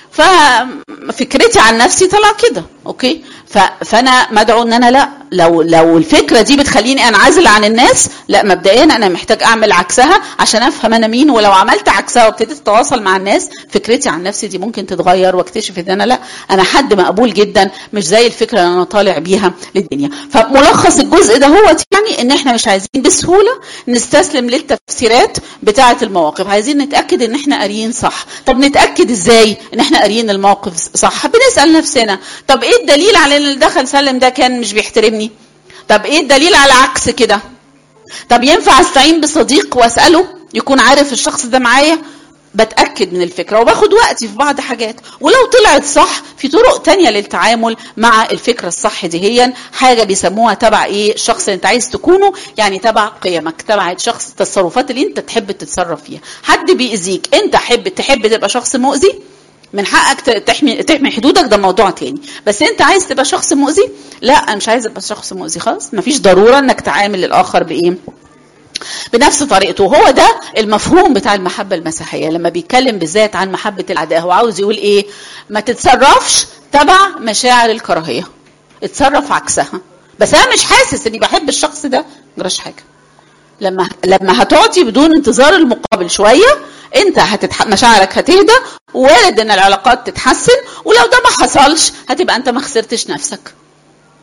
ففكرتي عن نفسي طلع كده اوكي ف... فانا مدعو ان انا لا لو لو الفكره دي بتخليني انعزل عن الناس لا مبدئيا انا محتاج اعمل عكسها عشان افهم انا مين ولو عملت عكسها وابتديت اتواصل مع الناس فكرتي عن نفسي دي ممكن تتغير واكتشف ان انا لا انا حد مقبول جدا مش زي الفكره اللي انا طالع بيها للدنيا فملخص الجزء ده هو يعني ان احنا مش عايزين بسهوله نستسلم للتفسيرات بتاعه المواقف عايزين نتاكد ان احنا قاريين صح طب نتاكد ازاي ان احنا قاريين الموقف صح بنسال نفسنا طب ايه الدليل على ان اللي دخل سلم ده كان مش بيحترمني طب ايه الدليل على عكس كده طب ينفع استعين بصديق واساله يكون عارف الشخص ده معايا بتاكد من الفكره وباخد وقتي في بعض حاجات ولو طلعت صح في طرق تانية للتعامل مع الفكره الصح دي هي حاجه بيسموها تبع ايه الشخص اللي انت عايز تكونه يعني تبع قيمك تبع الشخص التصرفات اللي انت تحب تتصرف فيها حد بيأذيك انت حب تحب تبقى شخص مؤذي من حقك ت- تحمي تحمي حدودك ده موضوع تاني بس انت عايز تبقى شخص مؤذي لا انا مش عايز ابقى شخص مؤذي خالص مفيش ضروره انك تعامل الاخر بايه بنفس طريقته هو ده المفهوم بتاع المحبة المسيحية لما بيتكلم بالذات عن محبة الأعداء هو عاوز يقول إيه ما تتصرفش تبع مشاعر الكراهية اتصرف عكسها بس أنا مش حاسس إني بحب الشخص ده مجراش حاجة لما لما هتعطي بدون انتظار المقابل شويه انت هتتح... مشاعرك هتهدى ووارد ان العلاقات تتحسن ولو ده ما حصلش هتبقى انت ما خسرتش نفسك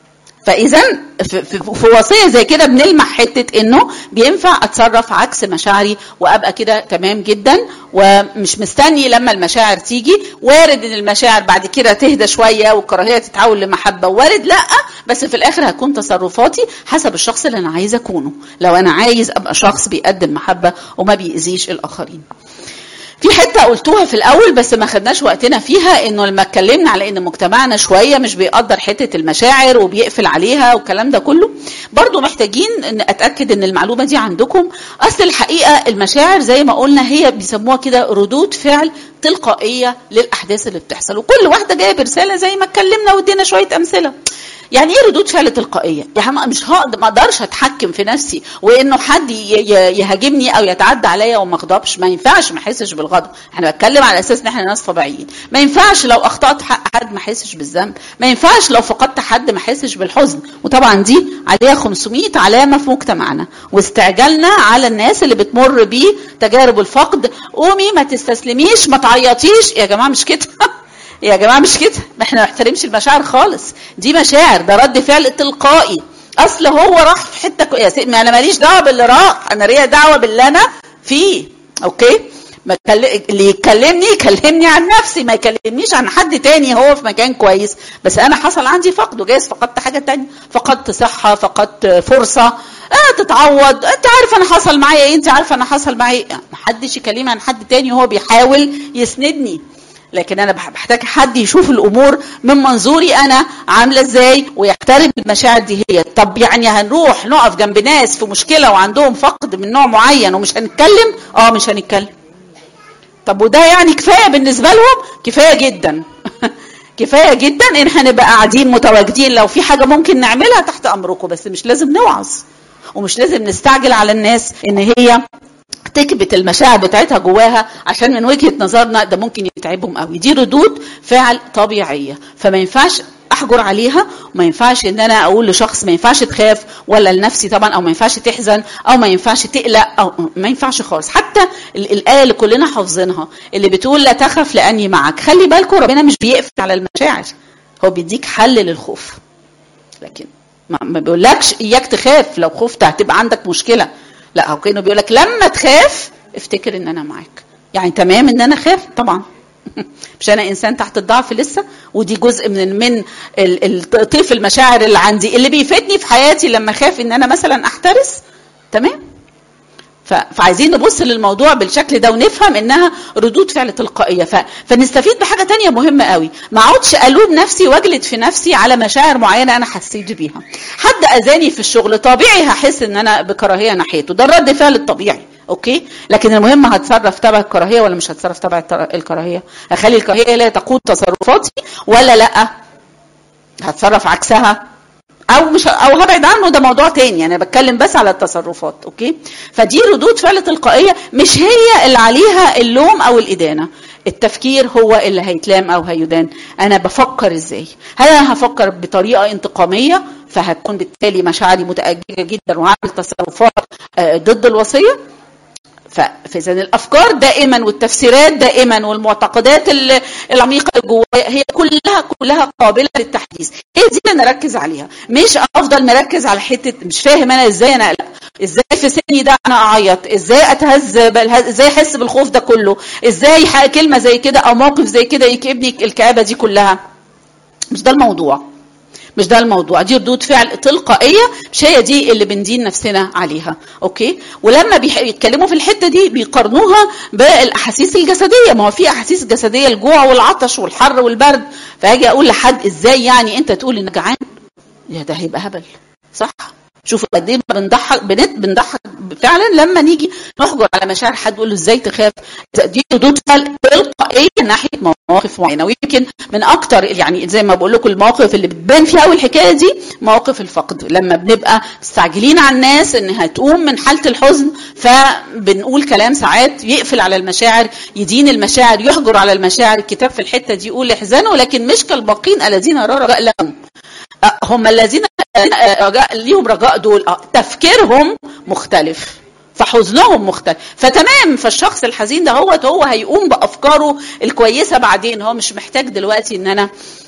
فاذا في, في, في وصيه زي كده بنلمح حته انه بينفع اتصرف عكس مشاعري وابقى كده تمام جدا ومش مستني لما المشاعر تيجي وارد ان المشاعر بعد كده تهدى شويه والكراهيه تتحول لمحبه وارد لا بس في الاخر هتكون تصرفاتي حسب الشخص اللي انا عايزه اكونه لو انا عايز ابقى شخص بيقدم محبه وما بيأذيش الاخرين في حته قلتوها في الاول بس ما خدناش وقتنا فيها انه لما اتكلمنا على ان مجتمعنا شويه مش بيقدر حته المشاعر وبيقفل عليها والكلام ده كله برضو محتاجين ان اتاكد ان المعلومه دي عندكم اصل الحقيقه المشاعر زي ما قلنا هي بيسموها كده ردود فعل تلقائيه للاحداث اللي بتحصل وكل واحده جايه برساله زي ما اتكلمنا وادينا شويه امثله يعني ايه ردود فعل تلقائيه يعني مش هقدر ما اقدرش اتحكم في نفسي وانه حد يهاجمني او يتعدى عليا وما اغضبش ما ينفعش ما احسش بالغضب احنا بتكلم على اساس ان احنا ناس طبيعيين ما ينفعش لو اخطات حق حد ما احسش بالذنب ما ينفعش لو فقدت حد ما احسش بالحزن وطبعا دي عليها 500 علامه في مجتمعنا واستعجلنا على الناس اللي بتمر بتجارب الفقد قومي ما تستسلميش ما تعيطيش يا جماعه مش كده يا جماعه مش كده احنا ما نحترمش المشاعر خالص دي مشاعر ده رد فعل تلقائي اصل هو راح في حته كو... يا سي... ما انا ماليش دعوه باللي راح انا ليا دعوه باللي انا فيه اوكي ما كل... اللي يكلمني يكلمني عن نفسي ما يكلمنيش عن حد تاني هو في مكان كويس بس انا حصل عندي فقد وجايز فقدت حاجه تانية فقدت صحه فقدت فرصه اه تتعوض انت عارف انا حصل معايا ايه انت عارفه انا حصل معايا ايه محدش يكلمني عن حد تاني وهو بيحاول يسندني لكن انا بحتاج حد يشوف الامور من منظوري انا عامله ازاي ويحترم المشاعر دي هي طب يعني هنروح نقف جنب ناس في مشكله وعندهم فقد من نوع معين ومش هنتكلم اه مش هنتكلم طب وده يعني كفايه بالنسبه لهم كفايه جدا كفايه جدا ان احنا نبقى قاعدين متواجدين لو في حاجه ممكن نعملها تحت امركم بس مش لازم نوعظ ومش لازم نستعجل على الناس ان هي تكبت المشاعر بتاعتها جواها عشان من وجهه نظرنا ده ممكن يتعبهم قوي دي ردود فعل طبيعيه فما ينفعش احجر عليها وما ينفعش ان انا اقول لشخص ما ينفعش تخاف ولا لنفسي طبعا او ما ينفعش تحزن او ما ينفعش تقلق او ما ينفعش خالص حتى الايه اللي كلنا حافظينها اللي بتقول لا تخف لاني معك خلي بالكم ربنا مش بيقفل على المشاعر هو بيديك حل للخوف لكن ما بيقولكش اياك تخاف لو خفت هتبقى عندك مشكله لا هو كانه بيقول لك لما تخاف افتكر ان انا معاك يعني تمام ان انا خاف طبعا مش انا انسان تحت الضعف لسه ودي جزء من من طيف المشاعر اللي عندي اللي بيفيدني في حياتي لما اخاف ان انا مثلا احترس تمام فعايزين نبص للموضوع بالشكل ده ونفهم انها ردود فعل تلقائيه ف... فنستفيد بحاجه تانية مهمه قوي ما اقعدش الوم نفسي واجلد في نفسي على مشاعر معينه انا حسيت بيها حد اذاني في الشغل طبيعي هحس ان انا بكراهيه ناحيته ده الرد فعل الطبيعي اوكي لكن المهم هتصرف تبع الكراهيه ولا مش هتصرف تبع الكراهيه اخلي الكراهيه لا تقود تصرفاتي ولا لا هتصرف عكسها او مش او هبعد عنه ده موضوع تاني يعني بتكلم بس على التصرفات اوكي فدي ردود فعل تلقائيه مش هي اللي عليها اللوم او الادانه التفكير هو اللي هيتلام او هيدان انا بفكر ازاي هل انا هفكر بطريقه انتقاميه فهتكون بالتالي مشاعري متاججه جدا وهعمل تصرفات ضد الوصيه فاذا الافكار دائما والتفسيرات دائما والمعتقدات العميقه اللي جوايا هي كلها كلها قابله للتحديث هي دي اللي نركز عليها مش افضل مركز على حته مش فاهم انا ازاي انا اقلق ازاي في سني ده انا اعيط ازاي اتهز ازاي احس بالخوف ده كله ازاي كلمه زي كده او موقف زي كده يكبني الكآبه دي كلها مش ده الموضوع مش ده الموضوع دي ردود فعل تلقائيه مش هي دي اللي بندين نفسنا عليها اوكي ولما بيتكلموا في الحته دي بيقارنوها بالاحاسيس الجسديه ما هو في احاسيس جسديه الجوع والعطش والحر والبرد فاجي اقول لحد ازاي يعني انت تقول انك جعان يا ده هيبقى هبل صح شوفوا قد ايه بنضحك بنت بنضحك فعلا لما نيجي نحجر على مشاعر حد نقول له ازاي تخاف دي ردود فعل تلقائيه ناحيه مواقف معينه ويمكن من اكتر يعني زي ما بقول لكم المواقف اللي بتبان فيها قوي الحكايه دي مواقف الفقد لما بنبقى مستعجلين على الناس ان هتقوم من حاله الحزن فبنقول كلام ساعات يقفل على المشاعر يدين المشاعر يحجر على المشاعر الكتاب في الحته دي يقول احزنوا لكن مش كالباقين الذين رجاء لهم هم الذين رجاء ليهم رجاء دول تفكيرهم مختلف فحزنهم مختلف فتمام فالشخص الحزين ده هو هو هيقوم بافكاره الكويسه بعدين هو مش محتاج دلوقتي ان انا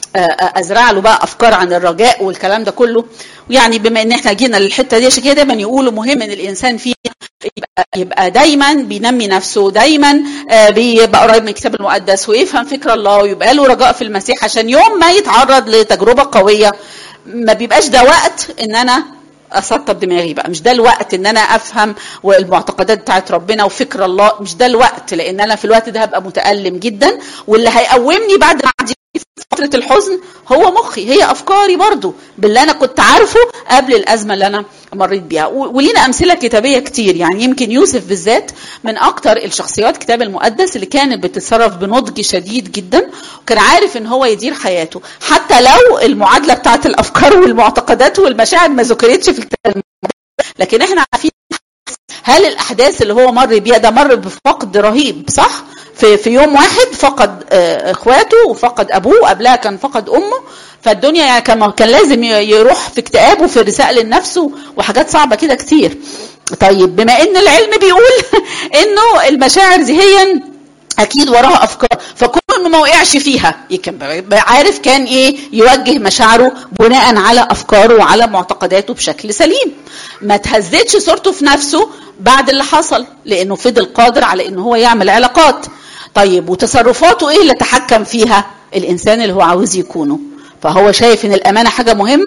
ازرع له بقى افكار عن الرجاء والكلام ده كله ويعني بما ان احنا جينا للحته دي عشان كده دايما يقولوا مهم ان الانسان فيه يبقى, يبقى دايما بينمي نفسه دايما بيبقى قريب من الكتاب المقدس ويفهم فكر الله ويبقى له رجاء في المسيح عشان يوم ما يتعرض لتجربه قويه ما بيبقاش ده وقت ان انا اسطب دماغي بقى مش ده الوقت ان انا افهم والمعتقدات بتاعت ربنا وفكر الله مش ده الوقت لان انا في الوقت ده هبقى متالم جدا واللي هيقومني بعد ما اعدي فتره الحزن هو مخي هي افكاري برضو باللي انا كنت عارفه قبل الازمه اللي انا مريت بيها ولينا امثله كتابيه كتير يعني يمكن يوسف بالذات من اكتر الشخصيات الكتاب المقدس اللي كانت بتتصرف بنضج شديد جدا وكان عارف ان هو يدير حياته حتى لو المعادله بتاعت الافكار والمعتقدات والمشاعر ما ذكرتش في الكتاب المقدس لكن احنا عارفين هل الاحداث اللي هو مر بيها ده مر بفقد رهيب صح في في يوم واحد فقد اخواته وفقد ابوه قبلها كان فقد امه فالدنيا يعني كان كان لازم يروح في اكتئاب وفي رساء للنفس وحاجات صعبه كده كتير طيب بما ان العلم بيقول انه المشاعر دي هي اكيد وراها افكار فكون انه ما وقعش فيها يمكن عارف كان ايه يوجه مشاعره بناء على افكاره وعلى معتقداته بشكل سليم ما تهزتش صورته في نفسه بعد اللي حصل لانه فضل قادر على انه هو يعمل علاقات طيب وتصرفاته ايه اللي تحكم فيها الانسان اللي هو عاوز يكونه فهو شايف ان الامانه حاجه مهمه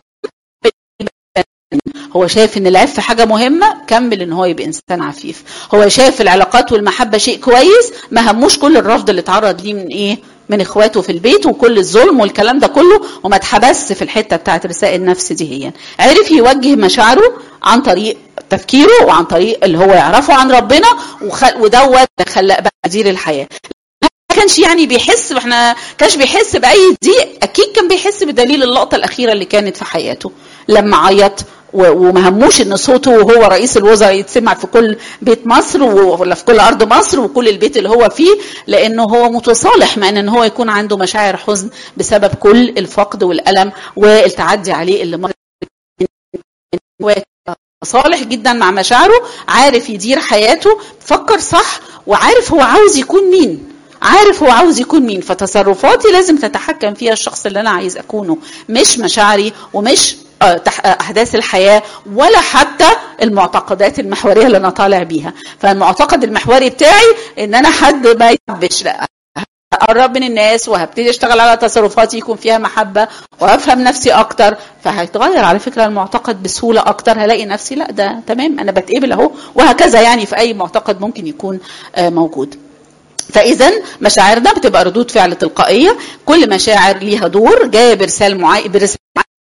هو شايف ان العفه حاجه مهمه كمل ان هو يبقى انسان عفيف هو شايف العلاقات والمحبه شيء كويس ما هموش كل الرفض اللي اتعرض ليه من ايه من اخواته في البيت وكل الظلم والكلام ده كله وما اتحبس في الحته بتاعت رساء النفس دي هي عرف يوجه مشاعره عن طريق تفكيره وعن طريق اللي هو يعرفه عن ربنا ودوت خلق بقى مدير الحياه ما كانش يعني بيحس احنا كانش بيحس باي ضيق اكيد كان بيحس بدليل اللقطه الاخيره اللي كانت في حياته لما عيط وما هموش ان صوته وهو رئيس الوزراء يتسمع في كل بيت مصر ولا في كل ارض مصر وكل البيت اللي هو فيه لانه هو متصالح مع ان هو يكون عنده مشاعر حزن بسبب كل الفقد والالم والتعدي عليه اللي مر صالح جدا مع مشاعره عارف يدير حياته فكر صح وعارف هو عاوز يكون مين عارف هو عاوز يكون مين فتصرفاتي لازم تتحكم فيها الشخص اللي انا عايز اكونه مش مشاعري ومش احداث الحياه ولا حتى المعتقدات المحوريه اللي انا طالع بيها فالمعتقد المحوري بتاعي ان انا حد ما يتعبش لا اقرب من الناس وهبتدي اشتغل على تصرفاتي يكون فيها محبه وافهم نفسي اكتر فهيتغير على فكره المعتقد بسهوله اكتر هلاقي نفسي لا ده تمام انا بتقبل اهو وهكذا يعني في اي معتقد ممكن يكون موجود فاذا مشاعرنا بتبقى ردود فعل تلقائيه كل مشاعر ليها دور جايه برسال معين برسال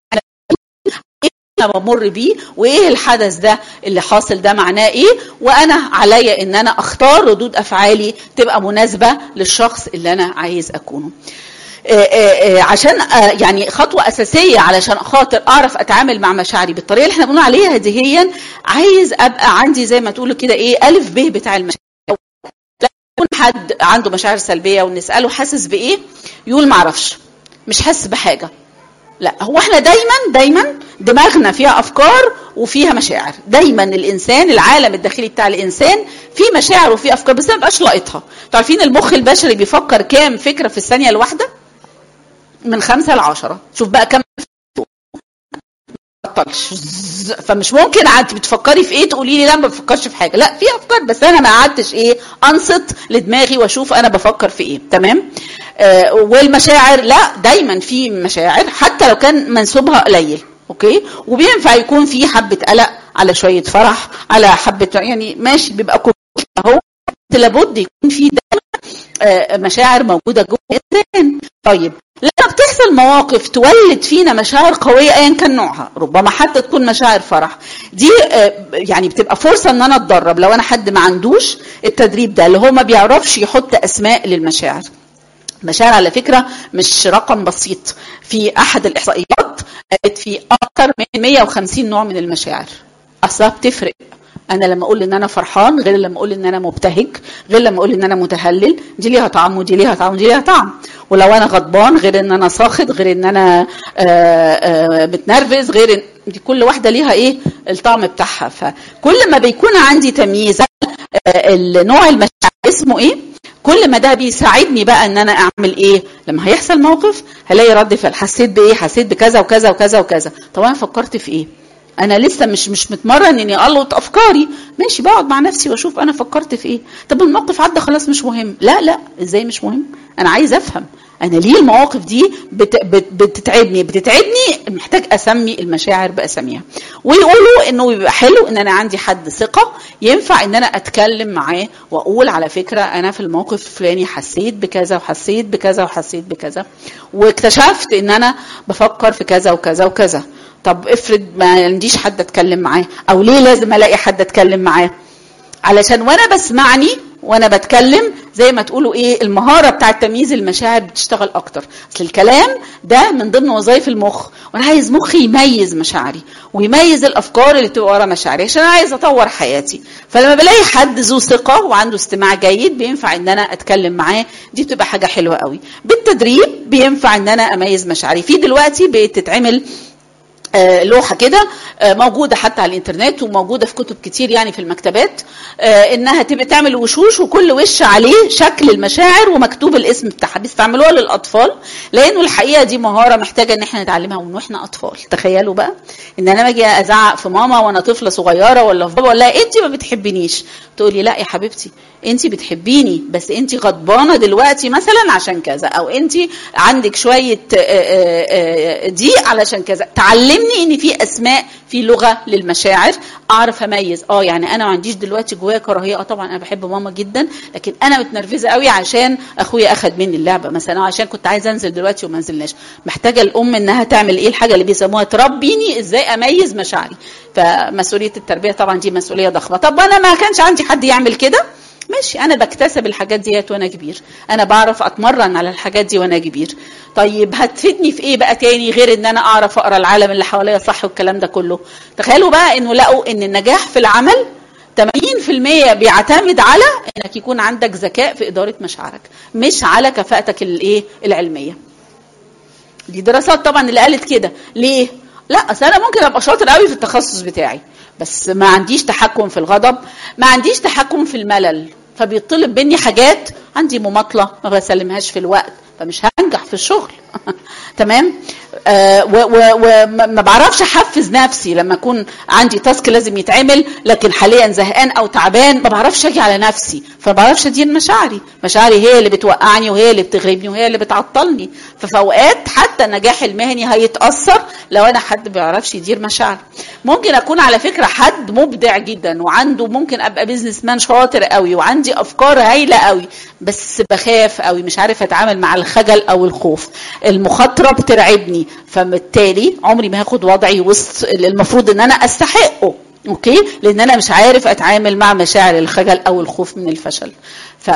انا بمر بيه وايه الحدث ده اللي حاصل ده معناه ايه وانا عليا ان انا اختار ردود افعالي تبقى مناسبه للشخص اللي انا عايز اكونه عشان يعني خطوه اساسيه علشان خاطر اعرف اتعامل مع مشاعري بالطريقه اللي احنا بنقول عليها دي هي عايز ابقى عندي زي ما تقولوا كده ايه الف ب بتاع المشاعر يكون حد عنده مشاعر سلبيه ونساله حاسس بايه يقول معرفش مش حاسس بحاجه لا هو احنا دايما دايما دماغنا فيها افكار وفيها مشاعر دايما الانسان العالم الداخلي بتاع الانسان فيه مشاعر وفيه افكار بس ما بقاش لاقطها عارفين المخ البشري بيفكر كام فكره في الثانيه الواحده من خمسة لعشرة شوف بقى كم بطلش فمش ممكن انت بتفكري في ايه تقولي لي لا ما بفكرش في حاجه لا في افكار بس انا ما قعدتش ايه انصت لدماغي واشوف انا بفكر في ايه تمام آه والمشاعر لا دايما في مشاعر حتى لو كان منسوبها قليل اوكي وبينفع يكون في حبه قلق على شويه فرح على حبه يعني ماشي بيبقى اهو لابد يكون في آه مشاعر موجوده جوه الانسان طيب لما بتحصل مواقف تولد فينا مشاعر قويه ايا كان نوعها ربما حتى تكون مشاعر فرح دي يعني بتبقى فرصه ان انا اتدرب لو انا حد ما عندوش التدريب ده اللي هو ما بيعرفش يحط اسماء للمشاعر مشاعر على فكره مش رقم بسيط في احد الاحصائيات قالت في اكثر من 150 نوع من المشاعر اصلا بتفرق انا لما اقول ان انا فرحان غير لما اقول ان انا مبتهج غير لما اقول ان انا متهلل دي ليها طعم ودي ليها طعم ودي ليها طعم ولو انا غضبان غير ان انا ساخط غير ان انا متنرفز غير إن دي كل واحده ليها ايه الطعم بتاعها فكل ما بيكون عندي تمييز النوع المشاعر اسمه ايه كل ما ده بيساعدني بقى ان انا اعمل ايه لما هيحصل موقف هلاقي رد فعل حسيت بايه حسيت بكذا وكذا وكذا وكذا طب انا فكرت في ايه انا لسه مش مش متمرن اني القط افكاري ماشي بقعد مع نفسي واشوف انا فكرت في ايه طب الموقف عدى خلاص مش مهم لا لا ازاي مش مهم انا عايز افهم انا ليه المواقف دي بت بت بتتعبني بتتعبني محتاج اسمي المشاعر باساميها ويقولوا انه بيبقى حلو ان انا عندي حد ثقه ينفع ان انا اتكلم معاه واقول على فكره انا في الموقف الفلاني حسيت بكذا وحسيت بكذا وحسيت بكذا واكتشفت ان انا بفكر في كذا وكذا وكذا طب افرض ما عنديش حد اتكلم معاه او ليه لازم الاقي حد اتكلم معاه علشان وانا بسمعني وانا بتكلم زي ما تقولوا ايه المهاره بتاعه تمييز المشاعر بتشتغل اكتر اصل الكلام ده من ضمن وظائف المخ وانا عايز مخي يميز مشاعري ويميز الافكار اللي بتبقى ورا مشاعري عشان انا عايز اطور حياتي فلما بلاقي حد ذو ثقه وعنده استماع جيد بينفع ان انا اتكلم معاه دي بتبقى حاجه حلوه قوي بالتدريب بينفع ان انا اميز مشاعري في دلوقتي بتتعمل آه، لوحه كده آه، موجوده حتى على الانترنت وموجوده في كتب كتير يعني في المكتبات آه، انها تبقى تعمل وشوش وكل وش عليه شكل المشاعر ومكتوب الاسم بتاعها بيستعملوها للاطفال لانه الحقيقه دي مهاره محتاجه ان احنا نتعلمها من واحنا اطفال تخيلوا بقى ان انا باجي ازعق في ماما وانا طفله صغيره ولا في بابا ولا انت ما بتحبنيش تقولي لا يا حبيبتي انت بتحبيني بس انت غضبانه دلوقتي مثلا عشان كذا او انت عندك شويه ضيق علشان كذا تعلمني ان في اسماء في لغه للمشاعر اعرف اميز اه يعني انا ما عنديش دلوقتي جوايا كراهيه اه طبعا انا بحب ماما جدا لكن انا متنرفزه قوي عشان اخويا اخد مني اللعبه مثلا عشان كنت عايزه انزل دلوقتي وما نزلناش محتاجه الام انها تعمل ايه الحاجه اللي بيسموها تربيني ازاي اميز مشاعري فمسؤوليه التربيه طبعا دي مسؤوليه ضخمه طب انا ما كانش عندي حد يعمل كده ماشي انا بكتسب الحاجات ديت وانا كبير انا بعرف اتمرن على الحاجات دي وانا كبير طيب هتفيدني في ايه بقى تاني غير ان انا اعرف اقرا العالم اللي حواليا صح والكلام ده كله تخيلوا بقى انه لقوا ان النجاح في العمل 80% بيعتمد على انك يكون عندك ذكاء في اداره مشاعرك مش على كفاءتك الايه العلميه دي دراسات طبعا اللي قالت كده ليه لا اصل انا ممكن ابقى شاطر قوي في التخصص بتاعي بس ما عنديش تحكم في الغضب ما عنديش تحكم في الملل فبيطلب مني حاجات عندي مماطله ما بسلمهاش في الوقت فمش هنجح في الشغل تمام آه وما بعرفش احفز نفسي لما اكون عندي تاسك لازم يتعمل لكن حاليا زهقان او تعبان ما بعرفش اجي على نفسي فما بعرفش ادين مشاعري مشاعري هي اللي بتوقعني وهي اللي بتغلبني وهي اللي بتعطلني ففي اوقات حتى النجاح المهني هيتاثر لو انا حد ما بيعرفش يدير مشاعري ممكن اكون على فكره حد مبدع جدا وعنده ممكن ابقى بيزنس مان شاطر قوي وعندي افكار هايله قوي بس بخاف قوي مش عارف اتعامل مع الخجل او الخوف المخاطره بترعبني فبالتالي عمري ما هاخد وضعي وسط اللي المفروض ان انا استحقه اوكي لان انا مش عارف اتعامل مع مشاعر الخجل او الخوف من الفشل ف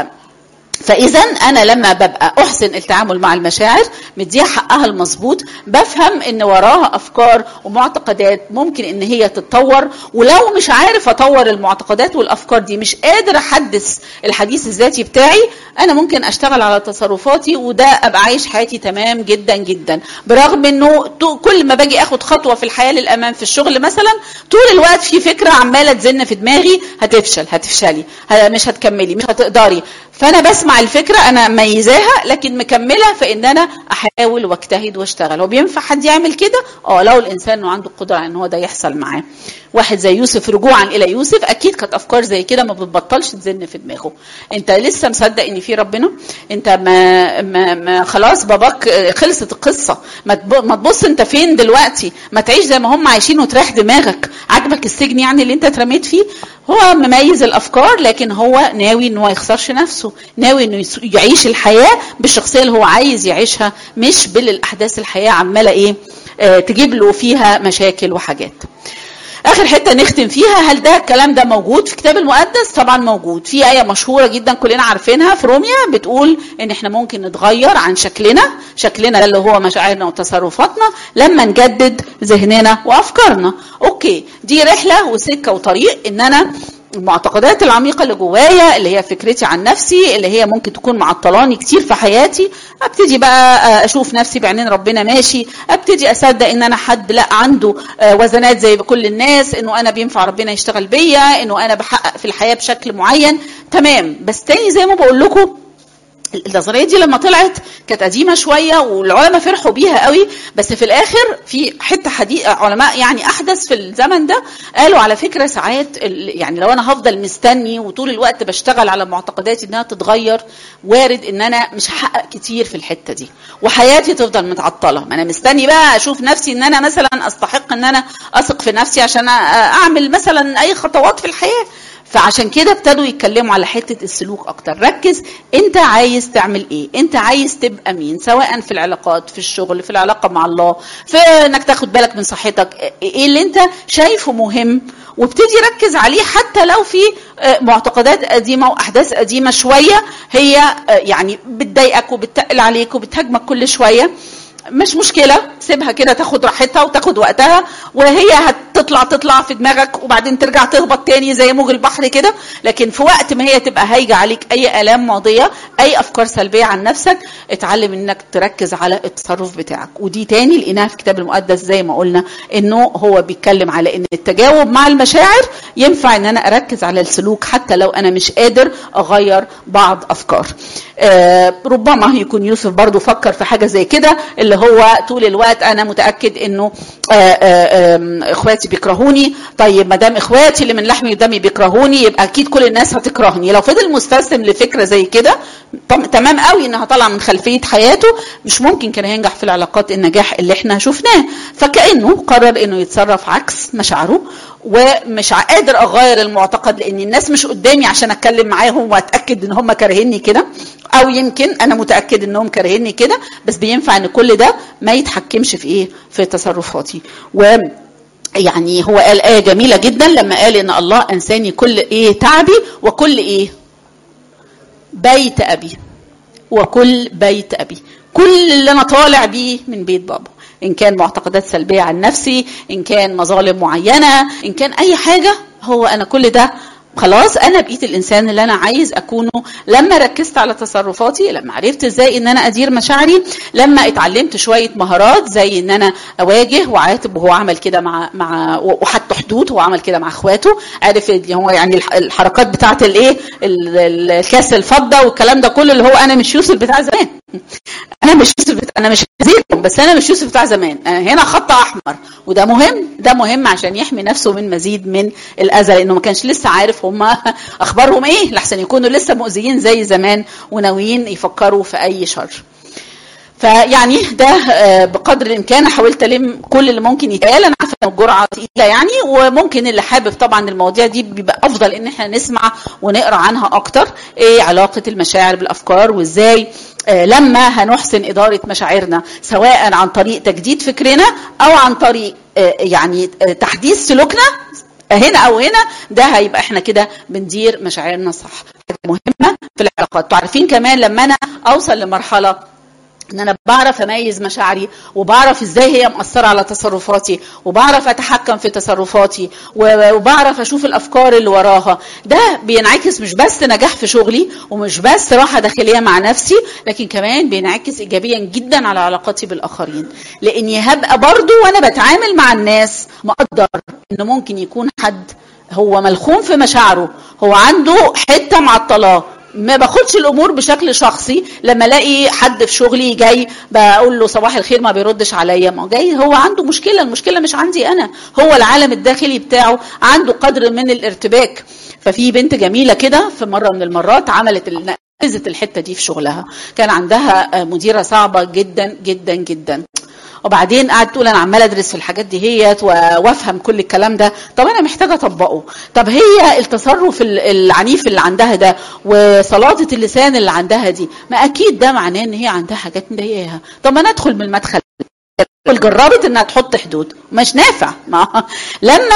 فاذا انا لما ببقى احسن التعامل مع المشاعر مديها حقها المظبوط بفهم ان وراها افكار ومعتقدات ممكن ان هي تتطور ولو مش عارف اطور المعتقدات والافكار دي مش قادر احدث الحديث الذاتي بتاعي انا ممكن اشتغل على تصرفاتي وده ابقى عايش حياتي تمام جدا جدا برغم انه كل ما باجي اخد خطوه في الحياه للامام في الشغل مثلا طول الوقت في فكره عماله تزن في دماغي هتفشل هتفشلي مش هتكملي مش هتقدري فانا بسمع الفكره انا ميزاها لكن مكمله في ان انا احاول واجتهد واشتغل هو بينفع حد يعمل كده اه لو الانسان انه عنده القدره على ان هو ده يحصل معاه واحد زي يوسف رجوعا الى يوسف اكيد كانت افكار زي كده ما بتبطلش تزن في دماغه انت لسه مصدق ان في ربنا انت ما, ما, ما خلاص باباك خلصت القصه ما تبص انت فين دلوقتي ما تعيش زي ما هم عايشين وتريح دماغك عاجبك السجن يعني اللي انت اترميت فيه هو مميز الافكار لكن هو ناوي ان هو يخسرش نفسه ناوي انه يعيش الحياه بالشخصيه اللي هو عايز يعيشها مش بالاحداث الحياه عماله ايه آه تجيب له فيها مشاكل وحاجات اخر حته نختم فيها هل ده الكلام ده موجود في الكتاب المقدس طبعا موجود في ايه مشهوره جدا كلنا عارفينها في روميا بتقول ان احنا ممكن نتغير عن شكلنا شكلنا ده اللي هو مشاعرنا وتصرفاتنا لما نجدد ذهننا وافكارنا اوكي دي رحله وسكه وطريق ان انا المعتقدات العميقة اللي جوايا اللي هي فكرتي عن نفسي اللي هي ممكن تكون معطلاني كتير في حياتي ابتدي بقى اشوف نفسي بعينين ربنا ماشي ابتدي اصدق ان انا حد لا عنده وزنات زي كل الناس انه انا بينفع ربنا يشتغل بيا انه انا بحقق في الحياة بشكل معين تمام بس تاني زي ما بقول لكم النظريه دي لما طلعت كانت قديمه شويه والعلماء فرحوا بيها قوي بس في الاخر في حته حديث علماء يعني احدث في الزمن ده قالوا على فكره ساعات يعني لو انا هفضل مستني وطول الوقت بشتغل على معتقداتي انها تتغير وارد ان انا مش هحقق كتير في الحته دي وحياتي تفضل متعطله ما انا مستني بقى اشوف نفسي ان انا مثلا استحق ان انا اثق في نفسي عشان اعمل مثلا اي خطوات في الحياه فعشان كده ابتدوا يتكلموا على حته السلوك اكتر ركز انت عايز تعمل ايه انت عايز تبقى مين سواء في العلاقات في الشغل في العلاقه مع الله في انك تاخد بالك من صحتك ايه اللي انت شايفه مهم وابتدي ركز عليه حتى لو في معتقدات قديمه واحداث قديمه شويه هي يعني بتضايقك وبتقل عليك وبتهاجمك كل شويه مش مشكلة سيبها كده تاخد راحتها وتاخد وقتها وهي هتطلع تطلع في دماغك وبعدين ترجع تهبط تاني زي موج البحر كده لكن في وقت ما هي تبقى هايجة عليك أي آلام ماضية أي أفكار سلبية عن نفسك اتعلم إنك تركز على التصرف بتاعك ودي تاني لقيناها في الكتاب المقدس زي ما قلنا إنه هو بيتكلم على إن التجاوب مع المشاعر ينفع إن أنا أركز على السلوك حتى لو أنا مش قادر أغير بعض أفكار آه ربما يكون يوسف برضو فكر في حاجة زي كده اللي هو طول الوقت انا متاكد انه آآ آآ اخواتي بيكرهوني طيب ما دام اخواتي اللي من لحمي ودمي بيكرهوني يبقى اكيد كل الناس هتكرهني لو فضل مستسلم لفكره زي كده تمام قوي انها طالعه من خلفيه حياته مش ممكن كان ينجح في العلاقات النجاح اللي احنا شفناه فكانه قرر انه يتصرف عكس مشاعره ومش قادر اغير المعتقد لان الناس مش قدامي عشان اتكلم معاهم واتاكد ان هم كارهيني كده او يمكن انا متاكد انهم كارهيني كده بس بينفع ان كل ده ما يتحكمش في ايه في تصرفاتي و يعني هو قال آية جميلة جدا لما قال إن الله أنساني كل إيه تعبي وكل إيه بيت أبي وكل بيت أبي كل اللي أنا طالع بيه من بيت بابا إن كان معتقدات سلبية عن نفسي إن كان مظالم معينة إن كان أي حاجة هو أنا كل ده خلاص انا بقيت الانسان اللي انا عايز اكونه لما ركزت على تصرفاتي لما عرفت ازاي ان انا ادير مشاعري لما اتعلمت شويه مهارات زي ان انا اواجه وعاتب وهو عمل كده مع مع وحط حدود هو عمل كده مع اخواته عارف اللي هو يعني الحركات بتاعه الايه الكاس الفضه والكلام ده كله اللي هو انا مش يوسف بتاع زمان انا مش يوسف بتاع انا مش زيكم بس انا مش يوسف بتاع زمان أنا هنا خط احمر وده مهم ده مهم عشان يحمي نفسه من مزيد من الاذى لانه ما كانش لسه عارف هم اخبارهم ايه لحسن يكونوا لسه مؤذيين زي زمان وناويين يفكروا في اي شر فيعني ده بقدر الامكان حاولت الم كل اللي ممكن يتقال انا عارفه ان الجرعه تقيله يعني وممكن اللي حابب طبعا المواضيع دي بيبقى افضل ان احنا نسمع ونقرا عنها اكتر ايه علاقه المشاعر بالافكار وازاي لما هنحسن اداره مشاعرنا سواء عن طريق تجديد فكرنا او عن طريق يعني تحديث سلوكنا هنا او هنا ده هيبقى احنا كده بندير مشاعرنا صح حاجه مهمه في العلاقات تعرفين كمان لما انا اوصل لمرحله ان انا بعرف اميز مشاعري وبعرف ازاي هي مأثره على تصرفاتي وبعرف اتحكم في تصرفاتي وبعرف اشوف الافكار اللي وراها ده بينعكس مش بس نجاح في شغلي ومش بس راحه داخليه مع نفسي لكن كمان بينعكس ايجابيا جدا على علاقاتي بالاخرين لاني هبقى برضو وانا بتعامل مع الناس مقدر ان ممكن يكون حد هو ملخوم في مشاعره هو عنده حته معطلاه ما باخدش الامور بشكل شخصي لما الاقي حد في شغلي جاي بقول له صباح الخير ما بيردش عليا ما جاي هو عنده مشكله المشكله مش عندي انا هو العالم الداخلي بتاعه عنده قدر من الارتباك ففي بنت جميله كده في مره من المرات عملت نفذت الحته دي في شغلها كان عندها مديره صعبه جدا جدا جدا وبعدين قعدت تقول انا عماله ادرس في الحاجات دي هيت وافهم كل الكلام ده طب انا محتاجه اطبقه طب هي التصرف العنيف اللي عندها ده وصلاده اللسان اللي عندها دي ما اكيد ده معناه ان هي عندها حاجات مضايقاها طب ما انا ادخل من المدخل جربت انها تحط حدود مش نافع ما لما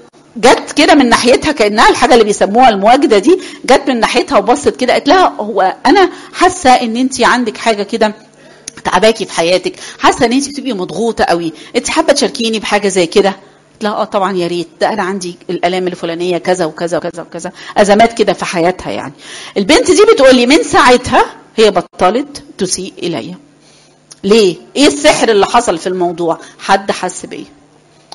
جت كده من ناحيتها كانها الحاجه اللي بيسموها المواجده دي جت من ناحيتها وبصت كده قالت لها هو انا حاسه ان انت عندك حاجه كده تعباكي في حياتك حاسه ان انت بتبقي مضغوطه قوي انت حابه تشاركيني بحاجه زي كده لا اه طبعا يا ريت ده انا عندي الالام الفلانيه كذا وكذا وكذا وكذا ازمات كده في حياتها يعني البنت دي بتقول لي من ساعتها هي بطلت تسيء الي ليه ايه السحر اللي حصل في الموضوع حد حس بيا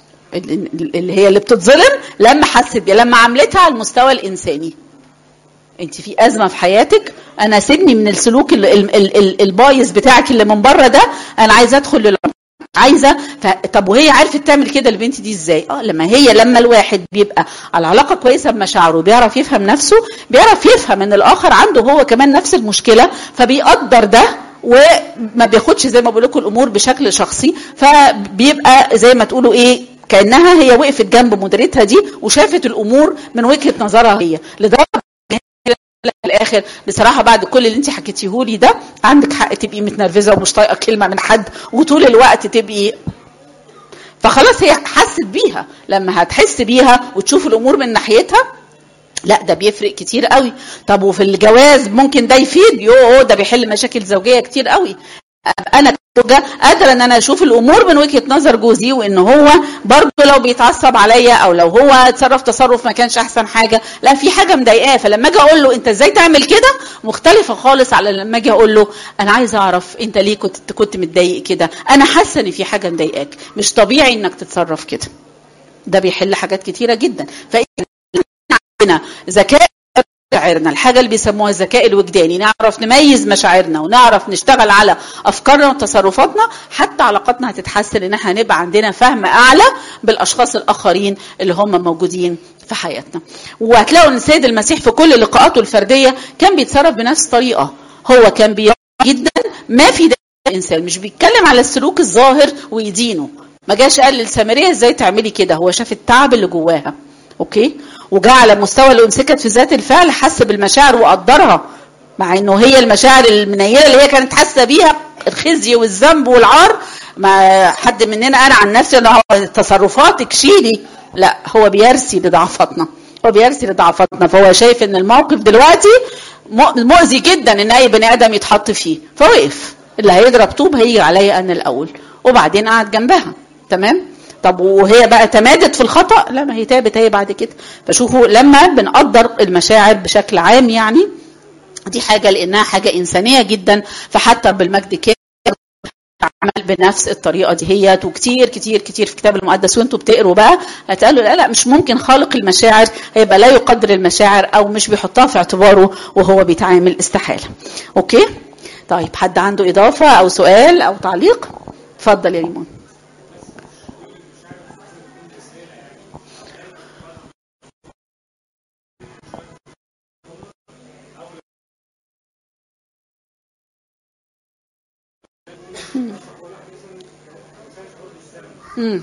اللي هي اللي بتتظلم لما حست بيها لما عملتها على المستوى الانساني انت في ازمه في حياتك انا سيبني من السلوك ال- ال- ال- ال- البايظ بتاعك اللي من بره ده انا عايزه ادخل للعمق عايزه ف... طب وهي عرفت تعمل كده البنت دي ازاي اه لما هي لما الواحد بيبقى على علاقه كويسه بمشاعره بيعرف يفهم نفسه بيعرف يفهم ان الاخر عنده هو كمان نفس المشكله فبيقدر ده وما بياخدش زي ما بقول لكم الامور بشكل شخصي فبيبقى زي ما تقولوا ايه كانها هي وقفت جنب مديرتها دي وشافت الامور من وجهه نظرها هي لدرجه في الاخر بصراحه بعد كل اللي انت حكيتيه لي ده عندك حق تبقي متنرفزه ومش طايقه كلمه من حد وطول الوقت تبقي فخلاص هي حست بيها لما هتحس بيها وتشوف الامور من ناحيتها لا ده بيفرق كتير قوي طب وفي الجواز ممكن ده يفيد يوه ده بيحل مشاكل زوجيه كتير قوي انا كزوجه قادره ان انا اشوف الامور من وجهه نظر جوزي وان هو برضه لو بيتعصب عليا او لو هو اتصرف تصرف ما كانش احسن حاجه لا في حاجه مضايقاه فلما اجي اقول له انت ازاي تعمل كده مختلفه خالص على لما اجي اقول له انا عايزه اعرف انت ليه كنت كنت متضايق كده انا حاسه ان في حاجه مضايقاك مش طبيعي انك تتصرف كده ده بيحل حاجات كتيره جدا فعندنا ذكاء مشاعرنا الحاجه اللي بيسموها الذكاء الوجداني نعرف نميز مشاعرنا ونعرف نشتغل على افكارنا وتصرفاتنا حتى علاقاتنا هتتحسن ان احنا هنبقى عندنا فهم اعلى بالاشخاص الاخرين اللي هم موجودين في حياتنا وهتلاقوا ان السيد المسيح في كل لقاءاته الفرديه كان بيتصرف بنفس الطريقه هو كان بيراعي جدا ما في داخل الانسان مش بيتكلم على السلوك الظاهر ويدينه ما جاش قال للسامريه ازاي تعملي كده هو شاف التعب اللي جواها اوكي وجاء على مستوى اللي امسكت في ذات الفعل حس بالمشاعر وقدرها مع انه هي المشاعر المنيله اللي هي كانت حاسه بيها الخزي والذنب والعار ما حد مننا انا عن نفسي انه تصرفاتك شيلي لا هو بيرسي لضعفاتنا هو بيرسي لضعفاتنا فهو شايف ان الموقف دلوقتي مؤذي جدا ان اي بني ادم يتحط فيه فوقف اللي هيضرب طوب هيجي عليا انا الاول وبعدين قعد جنبها تمام طب وهي بقى تمادت في الخطا لا ما هي تابت هي بعد كده فشوفوا لما بنقدر المشاعر بشكل عام يعني دي حاجه لانها حاجه انسانيه جدا فحتى بالمجد كان عمل بنفس الطريقه دي هي وكتير كتير كتير في الكتاب المقدس وانتوا بتقروا بقى هتقالوا لا لا مش ممكن خالق المشاعر هيبقى لا يقدر المشاعر او مش بيحطها في اعتباره وهو بيتعامل استحاله اوكي طيب حد عنده اضافه او سؤال او تعليق اتفضل يا ريمون مم.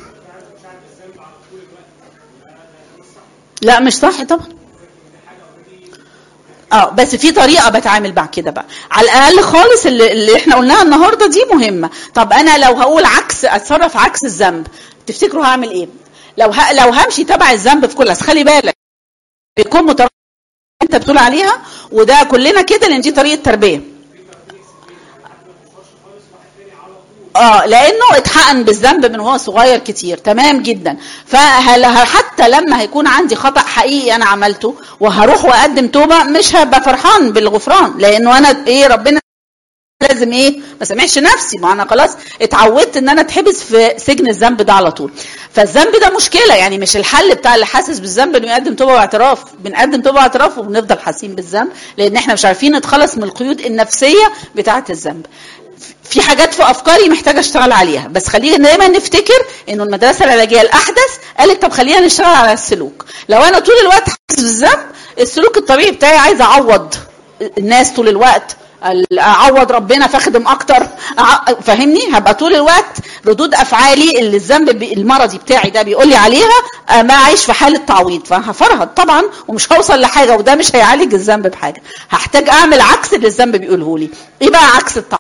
لا مش صح طبعا اه بس في طريقه بتعامل بعد كده بقى على الاقل خالص اللي, اللي احنا قلناها النهارده دي مهمه طب انا لو هقول عكس اتصرف عكس الذنب تفتكروا هعمل ايه لو ه... لو همشي تبع الذنب في كل بس خلي بالك بيكون متر... انت بتقول عليها وده كلنا كده لان دي طريقه تربيه اه لانه اتحقن بالذنب من وهو صغير كتير تمام جدا فهل حتى لما هيكون عندي خطا حقيقي انا عملته وهروح واقدم توبه مش هبقى فرحان بالغفران لانه انا ايه ربنا لازم ايه ما سامحش نفسي ما انا خلاص اتعودت ان انا اتحبس في سجن الذنب ده على طول فالذنب ده مشكله يعني مش الحل بتاع اللي حاسس بالذنب انه يقدم توبه واعتراف بنقدم توبه واعتراف وبنفضل حاسين بالذنب لان احنا مش عارفين نتخلص من القيود النفسيه بتاعه الذنب في حاجات في افكاري محتاجه اشتغل عليها بس خلينا دايما نفتكر انه المدرسه العلاجيه الاحدث قالت طب خلينا نشتغل على السلوك لو انا طول الوقت حاسس بالذنب السلوك الطبيعي بتاعي عايز اعوض الناس طول الوقت اعوض ربنا فاخدم اكتر فاهمني هبقى طول الوقت ردود افعالي اللي الذنب المرضي بتاعي ده بيقول لي عليها ما عايش في حاله تعويض فهفرهد طبعا ومش هوصل لحاجه وده مش هيعالج الذنب بحاجه هحتاج اعمل عكس اللي الذنب بيقوله لي ايه بقى عكس التعويض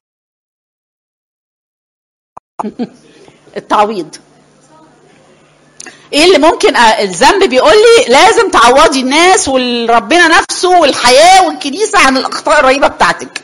التعويض ايه اللي ممكن الذنب بيقول لي لازم تعوضي الناس وربنا نفسه والحياه والكنيسه عن الاخطاء الرهيبه بتاعتك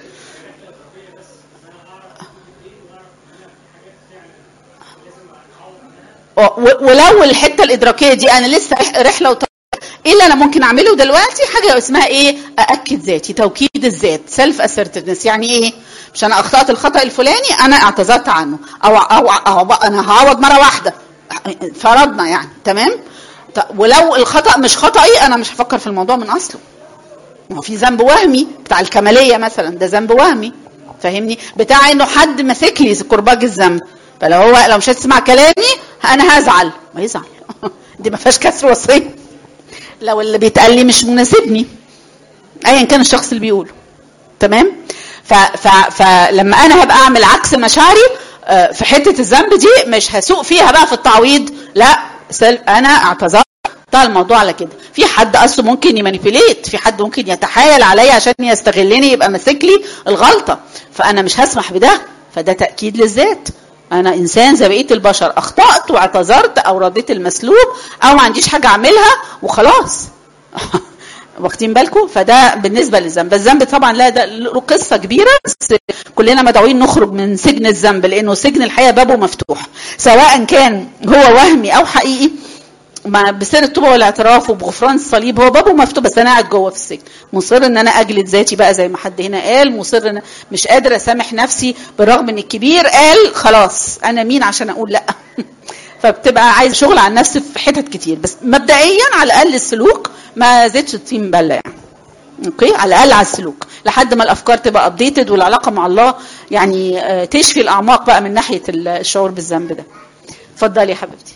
ولو الحته الادراكيه دي انا لسه رحله وط... ايه اللي انا ممكن اعمله دلوقتي حاجه اسمها ايه ااكد ذاتي توكيد الذات سيلف اسيرتفنس يعني ايه مش انا اخطات الخطا الفلاني انا اعتذرت عنه او, أو, أو, أو انا هعوض مره واحده فرضنا يعني تمام ولو الخطا مش خطأي انا مش هفكر في الموضوع من اصله ما هو في ذنب وهمي بتاع الكماليه مثلا ده ذنب وهمي فاهمني بتاع انه حد ماسك لي كرباج الذنب فلو هو لو مش هتسمع كلامي انا هزعل ما يزعل دي ما فيهاش كسر وصيه لو اللي بيتقال لي مش مناسبني ايا كان الشخص اللي بيقوله تمام ف ف فلما انا هبقى اعمل عكس مشاعري آه، في حته الذنب دي مش هسوق فيها بقى في التعويض لا سل- انا اعتذرت بتاع الموضوع على كده في حد اصله ممكن يمانيبيليت في حد ممكن يتحايل عليا عشان يستغلني يبقى ماسك لي الغلطه فانا مش هسمح بده فده تاكيد للذات انا انسان زي بقيه البشر اخطات واعتذرت او رديت المسلوب او ما عنديش حاجه اعملها وخلاص واخدين بالكم فده بالنسبه للذنب الذنب طبعا لا ده له قصه كبيره بس كلنا مدعوين نخرج من سجن الذنب لانه سجن الحياه بابه مفتوح سواء كان هو وهمي او حقيقي مع بسر التوبه والاعتراف وبغفران الصليب هو بابه مفتوح بس انا قاعد جوه في السجن مصر ان انا اجلد ذاتي بقى زي ما حد هنا قال مصر ان مش قادر اسامح نفسي بالرغم ان الكبير قال خلاص انا مين عشان اقول لا فبتبقى عايز شغل عن نفسي في حتت كتير بس مبدئيا على الاقل السلوك ما زادش الطين بله يعني اوكي على الاقل على السلوك لحد ما الافكار تبقى ابديتد والعلاقه مع الله يعني آه، تشفي الاعماق بقى من ناحيه الشعور بالذنب ده اتفضلي يا حبيبتي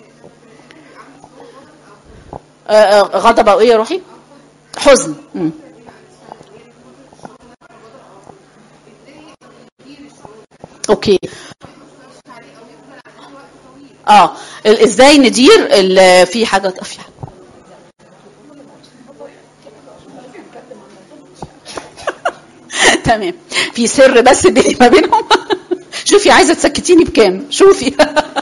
آه، آه، غضب او ايه يا روحي حزن مم. اوكي اه ال- ازاي ندير ال- في حاجه في حاجة. تمام في سر بس بيني ما بينهم شوفي عايزه تسكتيني بكام شوفي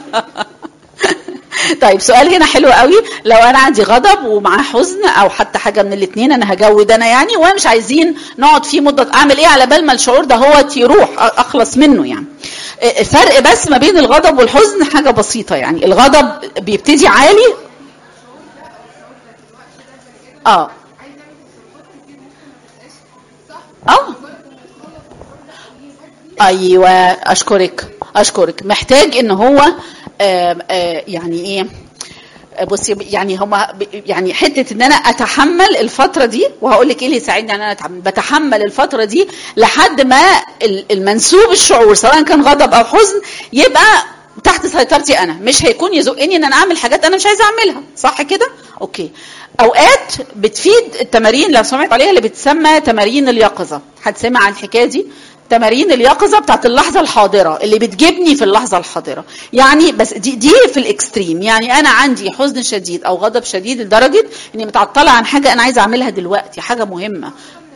طيب سؤال هنا حلو قوي لو انا عندي غضب ومعاه حزن او حتى حاجه من الاثنين انا هجود انا يعني ومش عايزين نقعد فيه مده اعمل ايه على بال ما الشعور ده هو يروح اخلص منه يعني فرق بس ما بين الغضب والحزن حاجه بسيطه يعني الغضب بيبتدي عالي اه اه ايوه اشكرك اشكرك محتاج ان هو آه آه يعني ايه بصي يعني هما يعني حته ان انا اتحمل الفتره دي وهقول لك ايه اللي يساعدني ان انا اتحمل بتحمل الفتره دي لحد ما المنسوب الشعور سواء كان غضب او حزن يبقى تحت سيطرتي انا مش هيكون يزقني ان انا اعمل حاجات انا مش عايزه اعملها صح كده اوكي اوقات بتفيد التمارين لو سمعت عليها اللي بتسمى تمارين اليقظه حد سمع عن الحكايه دي تمارين اليقظه بتاعت اللحظه الحاضره اللي بتجيبني في اللحظه الحاضره يعني بس دي دي في الاكستريم يعني انا عندي حزن شديد او غضب شديد لدرجه اني متعطله عن حاجه انا عايزه اعملها دلوقتي حاجه مهمه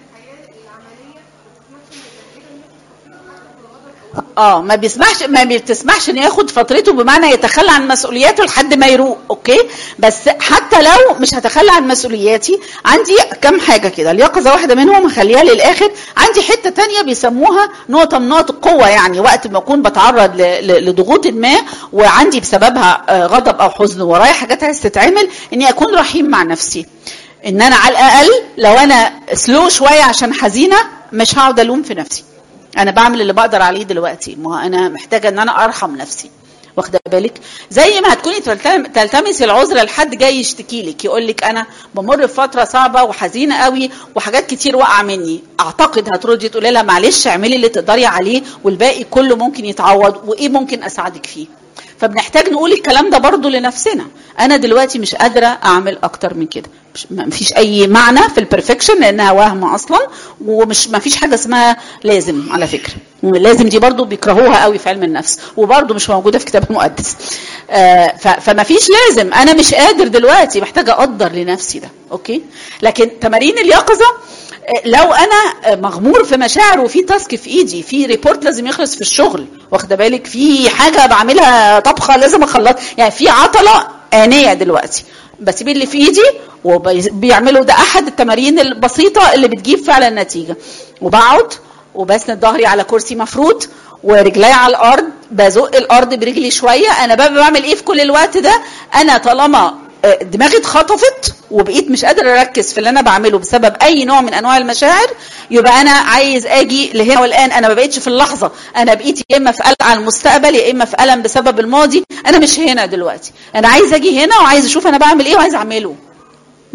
اه ما بيسمحش ما بتسمحش انه ياخد فترته بمعنى يتخلى عن مسؤولياته لحد ما يروق اوكي بس حتى لو مش هتخلى عن مسؤولياتي عندي كم حاجه كده اليقظه واحده منهم هخليها للاخر عندي حته تانية بيسموها نقطه من نقط القوه يعني وقت ما اكون بتعرض لضغوط ما وعندي بسببها غضب او حزن ورايا حاجات عايز تتعمل اني اكون رحيم مع نفسي ان انا على الاقل لو انا سلو شويه عشان حزينه مش هقعد الوم في نفسي انا بعمل اللي بقدر عليه دلوقتي ما انا محتاجه ان انا ارحم نفسي واخده بالك زي ما هتكوني تلتمسي العذر لحد جاي يشتكي لك يقول لك انا بمر بفتره صعبه وحزينه قوي وحاجات كتير واقعه مني اعتقد هتردي تقولي لها معلش اعملي اللي تقدري عليه والباقي كله ممكن يتعوض وايه ممكن اساعدك فيه فبنحتاج نقول الكلام ده برضو لنفسنا انا دلوقتي مش قادره اعمل اكتر من كده ما فيش اي معنى في البرفكشن لانها وهم اصلا ومش ما فيش حاجه اسمها لازم على فكره لازم دي برضو بيكرهوها قوي في علم النفس وبرضو مش موجوده في كتاب المقدس آه فما فيش لازم انا مش قادر دلوقتي محتاجه اقدر لنفسي ده اوكي لكن تمارين اليقظه لو انا مغمور في مشاعر وفي تاسك في ايدي في ريبورت لازم يخلص في الشغل واخده بالك في حاجه بعملها طبخه لازم اخلص يعني في عطله انيه دلوقتي بسيب اللي في ايدي وبيعملوا ده احد التمارين البسيطه اللي بتجيب فعلا نتيجه وبقعد وبسند ظهري على كرسي مفروض ورجلي على الارض بزق الارض برجلي شويه انا بقى بعمل ايه في كل الوقت ده انا طالما دماغي اتخطفت وبقيت مش قادره اركز في اللي انا بعمله بسبب اي نوع من انواع المشاعر يبقى انا عايز اجي لهنا والان انا ما بقيتش في اللحظه انا بقيت يا اما في قلق على المستقبل يا اما في الم بسبب الماضي انا مش هنا دلوقتي انا عايز اجي هنا وعايز اشوف انا بعمل ايه وعايز اعمله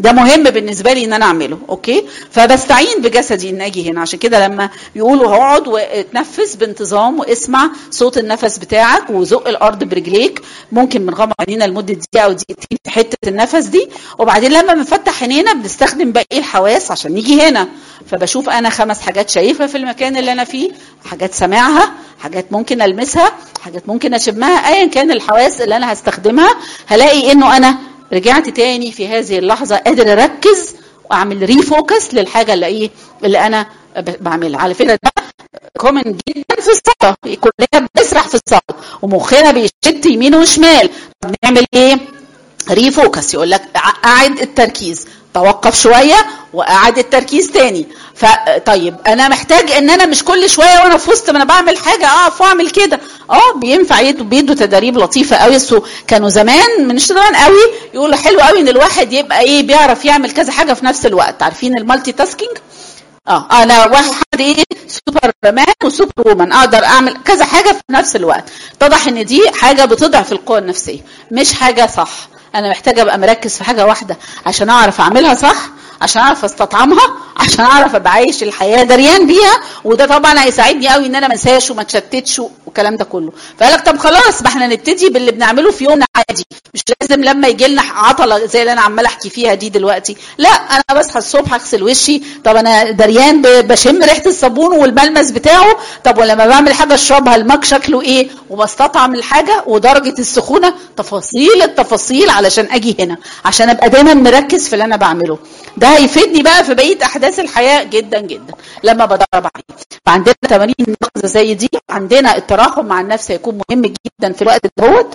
ده مهم بالنسبه لي ان انا اعمله اوكي فبستعين بجسدي ان اجي هنا عشان كده لما يقولوا اقعد وتنفس بانتظام واسمع صوت النفس بتاعك وزق الارض برجليك ممكن بنغمض عينينا لمده دقيقه او دقيقتين في حته النفس دي وبعدين لما بنفتح عينينا بنستخدم باقي الحواس عشان نيجي هنا فبشوف انا خمس حاجات شايفها في المكان اللي انا فيه حاجات سامعها حاجات ممكن المسها حاجات ممكن اشمها ايا كان الحواس اللي انا هستخدمها هلاقي انه انا رجعت تاني في هذه اللحظه قادر اركز واعمل ريفوكس للحاجه اللي ايه اللي انا ب- بعملها على فكره ده كومن جدا في الصلاه كلنا بنسرح في الصلاه ومخنا بيشت يمين وشمال طب نعمل ايه ريفوكس يقول لك ع- اعد التركيز توقف شويه واعد التركيز تاني فطيب انا محتاج ان انا مش كل شويه وانا في وسط ما انا بعمل حاجه اقف واعمل كده اه بينفع يدوا بيدوا تدريب لطيفه قوي بس كانوا زمان من زمان قوي يقولوا حلو قوي ان الواحد يبقى ايه بيعرف يعمل كذا حاجه في نفس الوقت عارفين المالتي تاسكينج اه انا واحد ايه سوبر مان وسوبر وومن اقدر اعمل كذا حاجه في نفس الوقت اتضح ان دي حاجه بتضعف القوه النفسيه مش حاجه صح انا محتاجه ابقى مركز في حاجه واحده عشان اعرف اعملها صح عشان اعرف استطعمها عشان اعرف ابقى عايش الحياه دريان بيها وده طبعا هيساعدني قوي ان انا ما انساش وما اتشتتش والكلام ده كله فقال لك طب خلاص ما احنا نبتدي باللي بنعمله في يومنا عادي مش لازم لما يجي لنا عطله زي اللي انا عماله احكي فيها دي دلوقتي لا انا بصحى الصبح اغسل وشي طب انا دريان ب- بشم ريحه الصابون والملمس بتاعه طب ولما بعمل حاجه اشربها المج شكله ايه وبستطعم الحاجه ودرجه السخونه تفاصيل التفاصيل علشان اجي هنا عشان ابقى دايما مركز في اللي انا بعمله ده هيفيدني بقى في بقيه احداث الحياه جدا جدا لما بدرب عليه فعندنا تمارين نقزه زي دي عندنا التراحم مع النفس هيكون مهم جدا في الوقت دوت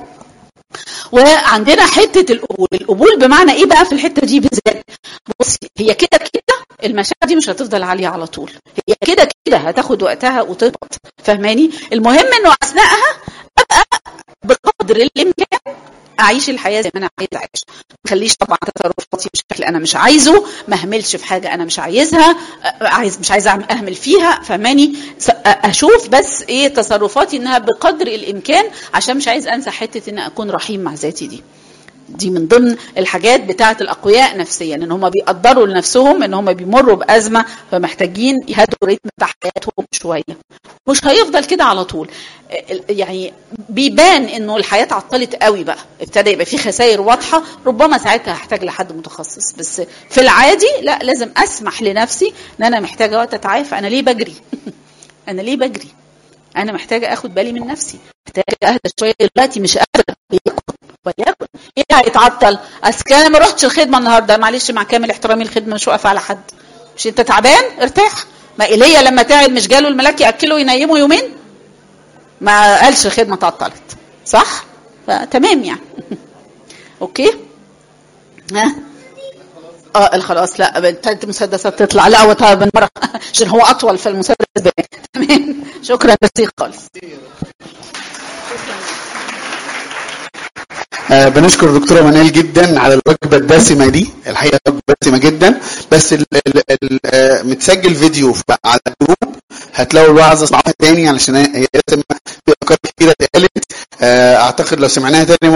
وعندنا حته القبول القبول بمعنى ايه بقى في الحته دي بالذات بصي هي كده كده المشاعر دي مش هتفضل عاليه على طول هي كده كده هتاخد وقتها وتهبط فاهماني المهم انه اثناءها ابقى بقدر الامكان اعيش الحياه زي ما انا عايزه اعيش ما اخليش طبعا تصرفاتي بشكل انا مش عايزه ما اهملش في حاجه انا مش عايزها أ- عايز مش عايزه أعمل- اهمل فيها فاهماني س- أ- اشوف بس ايه تصرفاتي انها بقدر الامكان عشان مش عايز انسى حته ان اكون رحيم مع ذاتي دي دي من ضمن الحاجات بتاعه الاقوياء نفسيا ان هم بيقدروا لنفسهم ان هم بيمروا بازمه فمحتاجين يهدوا الريتم بتاع حياتهم شويه مش هيفضل كده على طول ال- يعني بيبان انه الحياه اتعطلت قوي بقى ابتدى يبقى في خسائر واضحه ربما ساعتها هحتاج لحد متخصص بس في العادي لا لازم اسمح لنفسي ان انا محتاجه وقت اتعافى انا ليه بجري انا ليه بجري انا محتاجه اخد بالي من نفسي محتاجه اهدى شويه دلوقتي مش قادره وليكن وليكن ايه اللي هيتعطل اصل انا ما رحتش الخدمه النهارده معلش مع كامل احترامي الخدمه مش واقفه على حد مش انت تعبان ارتاح ما ايليا لما تعب مش جاله الملاك ياكله وينيمه يومين ما قالش الخدمه اتعطلت صح فتمام يعني اوكي ها اه الخلاص لا ابتدت مسدسات تطلع لا هو طيب المره عشان هو اطول في المسدس بقى. تمام شكرا بس خالص آه بنشكر دكتوره منال جدا على الوجبه الدسمه دي الحقيقه وجبه دسمه جدا بس ال ال ال آه متسجل فيديو في- على الجروب هتلاقوا الوعظه اسمعوها تاني علشان هي لازم في افكار كتيره اتقالت آه اعتقد لو سمعناها تاني